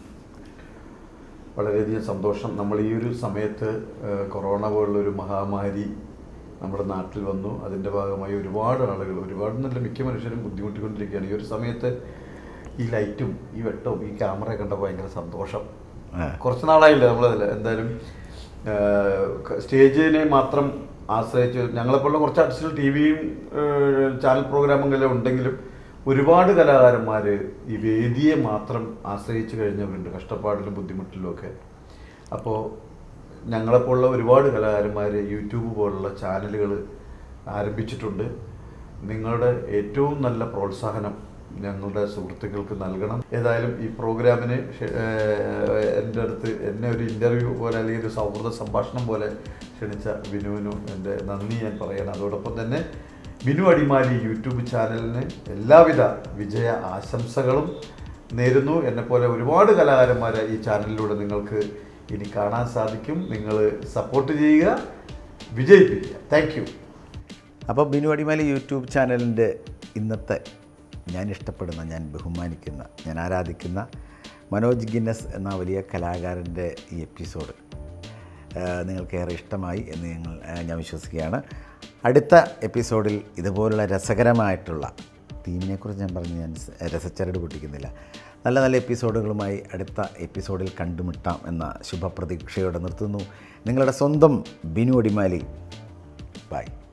വളരെയധികം സന്തോഷം നമ്മൾ ഈ ഒരു സമയത്ത് ഏഹ്, കൊറോണ പോലുള്ള ഒരു മഹാമാരി നമ്മുടെ നാട്ടിൽ വന്നു അതിൻ്റെ ഭാഗമായി ഒരുപാട് ആളുകൾ ഒരുപാട് നല്ല മിക്ക മനുഷ്യരും ബുദ്ധിമുട്ടിക്കൊണ്ടിരിക്കുകയാണ് ഈ ഒരു സമയത്ത് ഈ ലൈറ്റും ഈ വെട്ടവും ഈ ക്യാമറ കണ്ടപ്പോൾ ഭയങ്കര സന്തോഷം
ആ.
കുറച്ച് നാളായില്ല നമ്മളതിൽ എന്തായാലും ഏഹ്, ക- സ്റ്റേജിനെ മാത്രം ആശ്രയിച്ച് ഞങ്ങളെപ്പോലുള്ള കുറച്ച് ആർട്ടിസ്റ്റുകൾ ടി വിയും ചാനൽ പ്രോഗ്രാമുകളെല്ലാം ഉണ്ടെങ്കിലും ഒരുപാട് കലാകാരന്മാർ ഈ വേദിയെ മാത്രം ആശ്രയിച്ച് കഴിഞ്ഞവരുണ്ട് കഷ്ടപ്പാടിലും ബുദ്ധിമുട്ടിലും ഒക്കെ അപ്പോൾ ഞങ്ങളെപ്പോലുള്ള ഒരുപാട് കലാകാരന്മാർ യൂട്യൂബ് പോലുള്ള ചാനലുകൾ ആരംഭിച്ചിട്ടുണ്ട് നിങ്ങളുടെ ഏറ്റവും നല്ല പ്രോത്സാഹനം ഞങ്ങളുടെ സുഹൃത്തുക്കൾക്ക് നൽകണം ഏതായാലും ഈ പ്രോഗ്രാമിന് ക്ഷ- ഏഹ് എൻ്റെ അടുത്ത് എന്നെ ഒരു ഇൻ്റർവ്യൂ പോലെ അല്ലെങ്കിൽ ഒരു സൗഹൃദ സംഭാഷണം പോലെ ക്ഷണിച്ച ബിനുവിനും എൻ്റെ നന്ദി ഞാൻ പറയണം അതോടൊപ്പം തന്നെ ബിനു അടിമാലി യൂട്യൂബ് ചാനലിന് എല്ലാവിധ വിജയ ആശംസകളും നേരുന്നു എന്നെപ്പോലെ ഒരുപാട് കലാകാരന്മാരെ ഈ ചാനലിലൂടെ നിങ്ങൾക്ക് ഇനി കാണാൻ സാധിക്കും നിങ്ങൾ സപ്പോർട്ട് ചെയ്യുക വിജയിപ്പിക്കുക താങ്ക് യു
അപ്പോൾ ബിനു അടിമാലി യൂട്യൂബ് ചാനലിൻ്റെ ഇന്നത്തെ ഞാൻ ഇഷ്ടപ്പെടുന്ന ഞാൻ ബഹുമാനിക്കുന്ന ഞാൻ ആരാധിക്കുന്ന മനോജ് ഗിന്നസ് എന്ന വലിയ കലാകാരൻ്റെ ഈ എപ്പിസോഡ് നിങ്ങൾക്കേറെ ഇഷ്ടമായി എന്ന് ഞങ്ങൾ ആ, ഞാൻ വിശ്വസിക്കുകയാണ് അടുത്ത എപ്പിസോഡിൽ ഇതുപോലുള്ള രസകരമായിട്ടുള്ള തീമിനെക്കുറിച്ച് ഞാൻ പറഞ്ഞ് ഞാൻ സ് രസച്ചരട് പൊട്ടിക്കുന്നില്ല നല്ല നല്ല എപ്പിസോഡുകളുമായി അടുത്ത എപ്പിസോഡിൽ കണ്ടുമുട്ടാം എന്ന ശുഭപ്രതീക്ഷയോടെ നിർത്തുന്നു നിങ്ങളുടെ സ്വന്തം ബിനു അടിമാലി ബൈ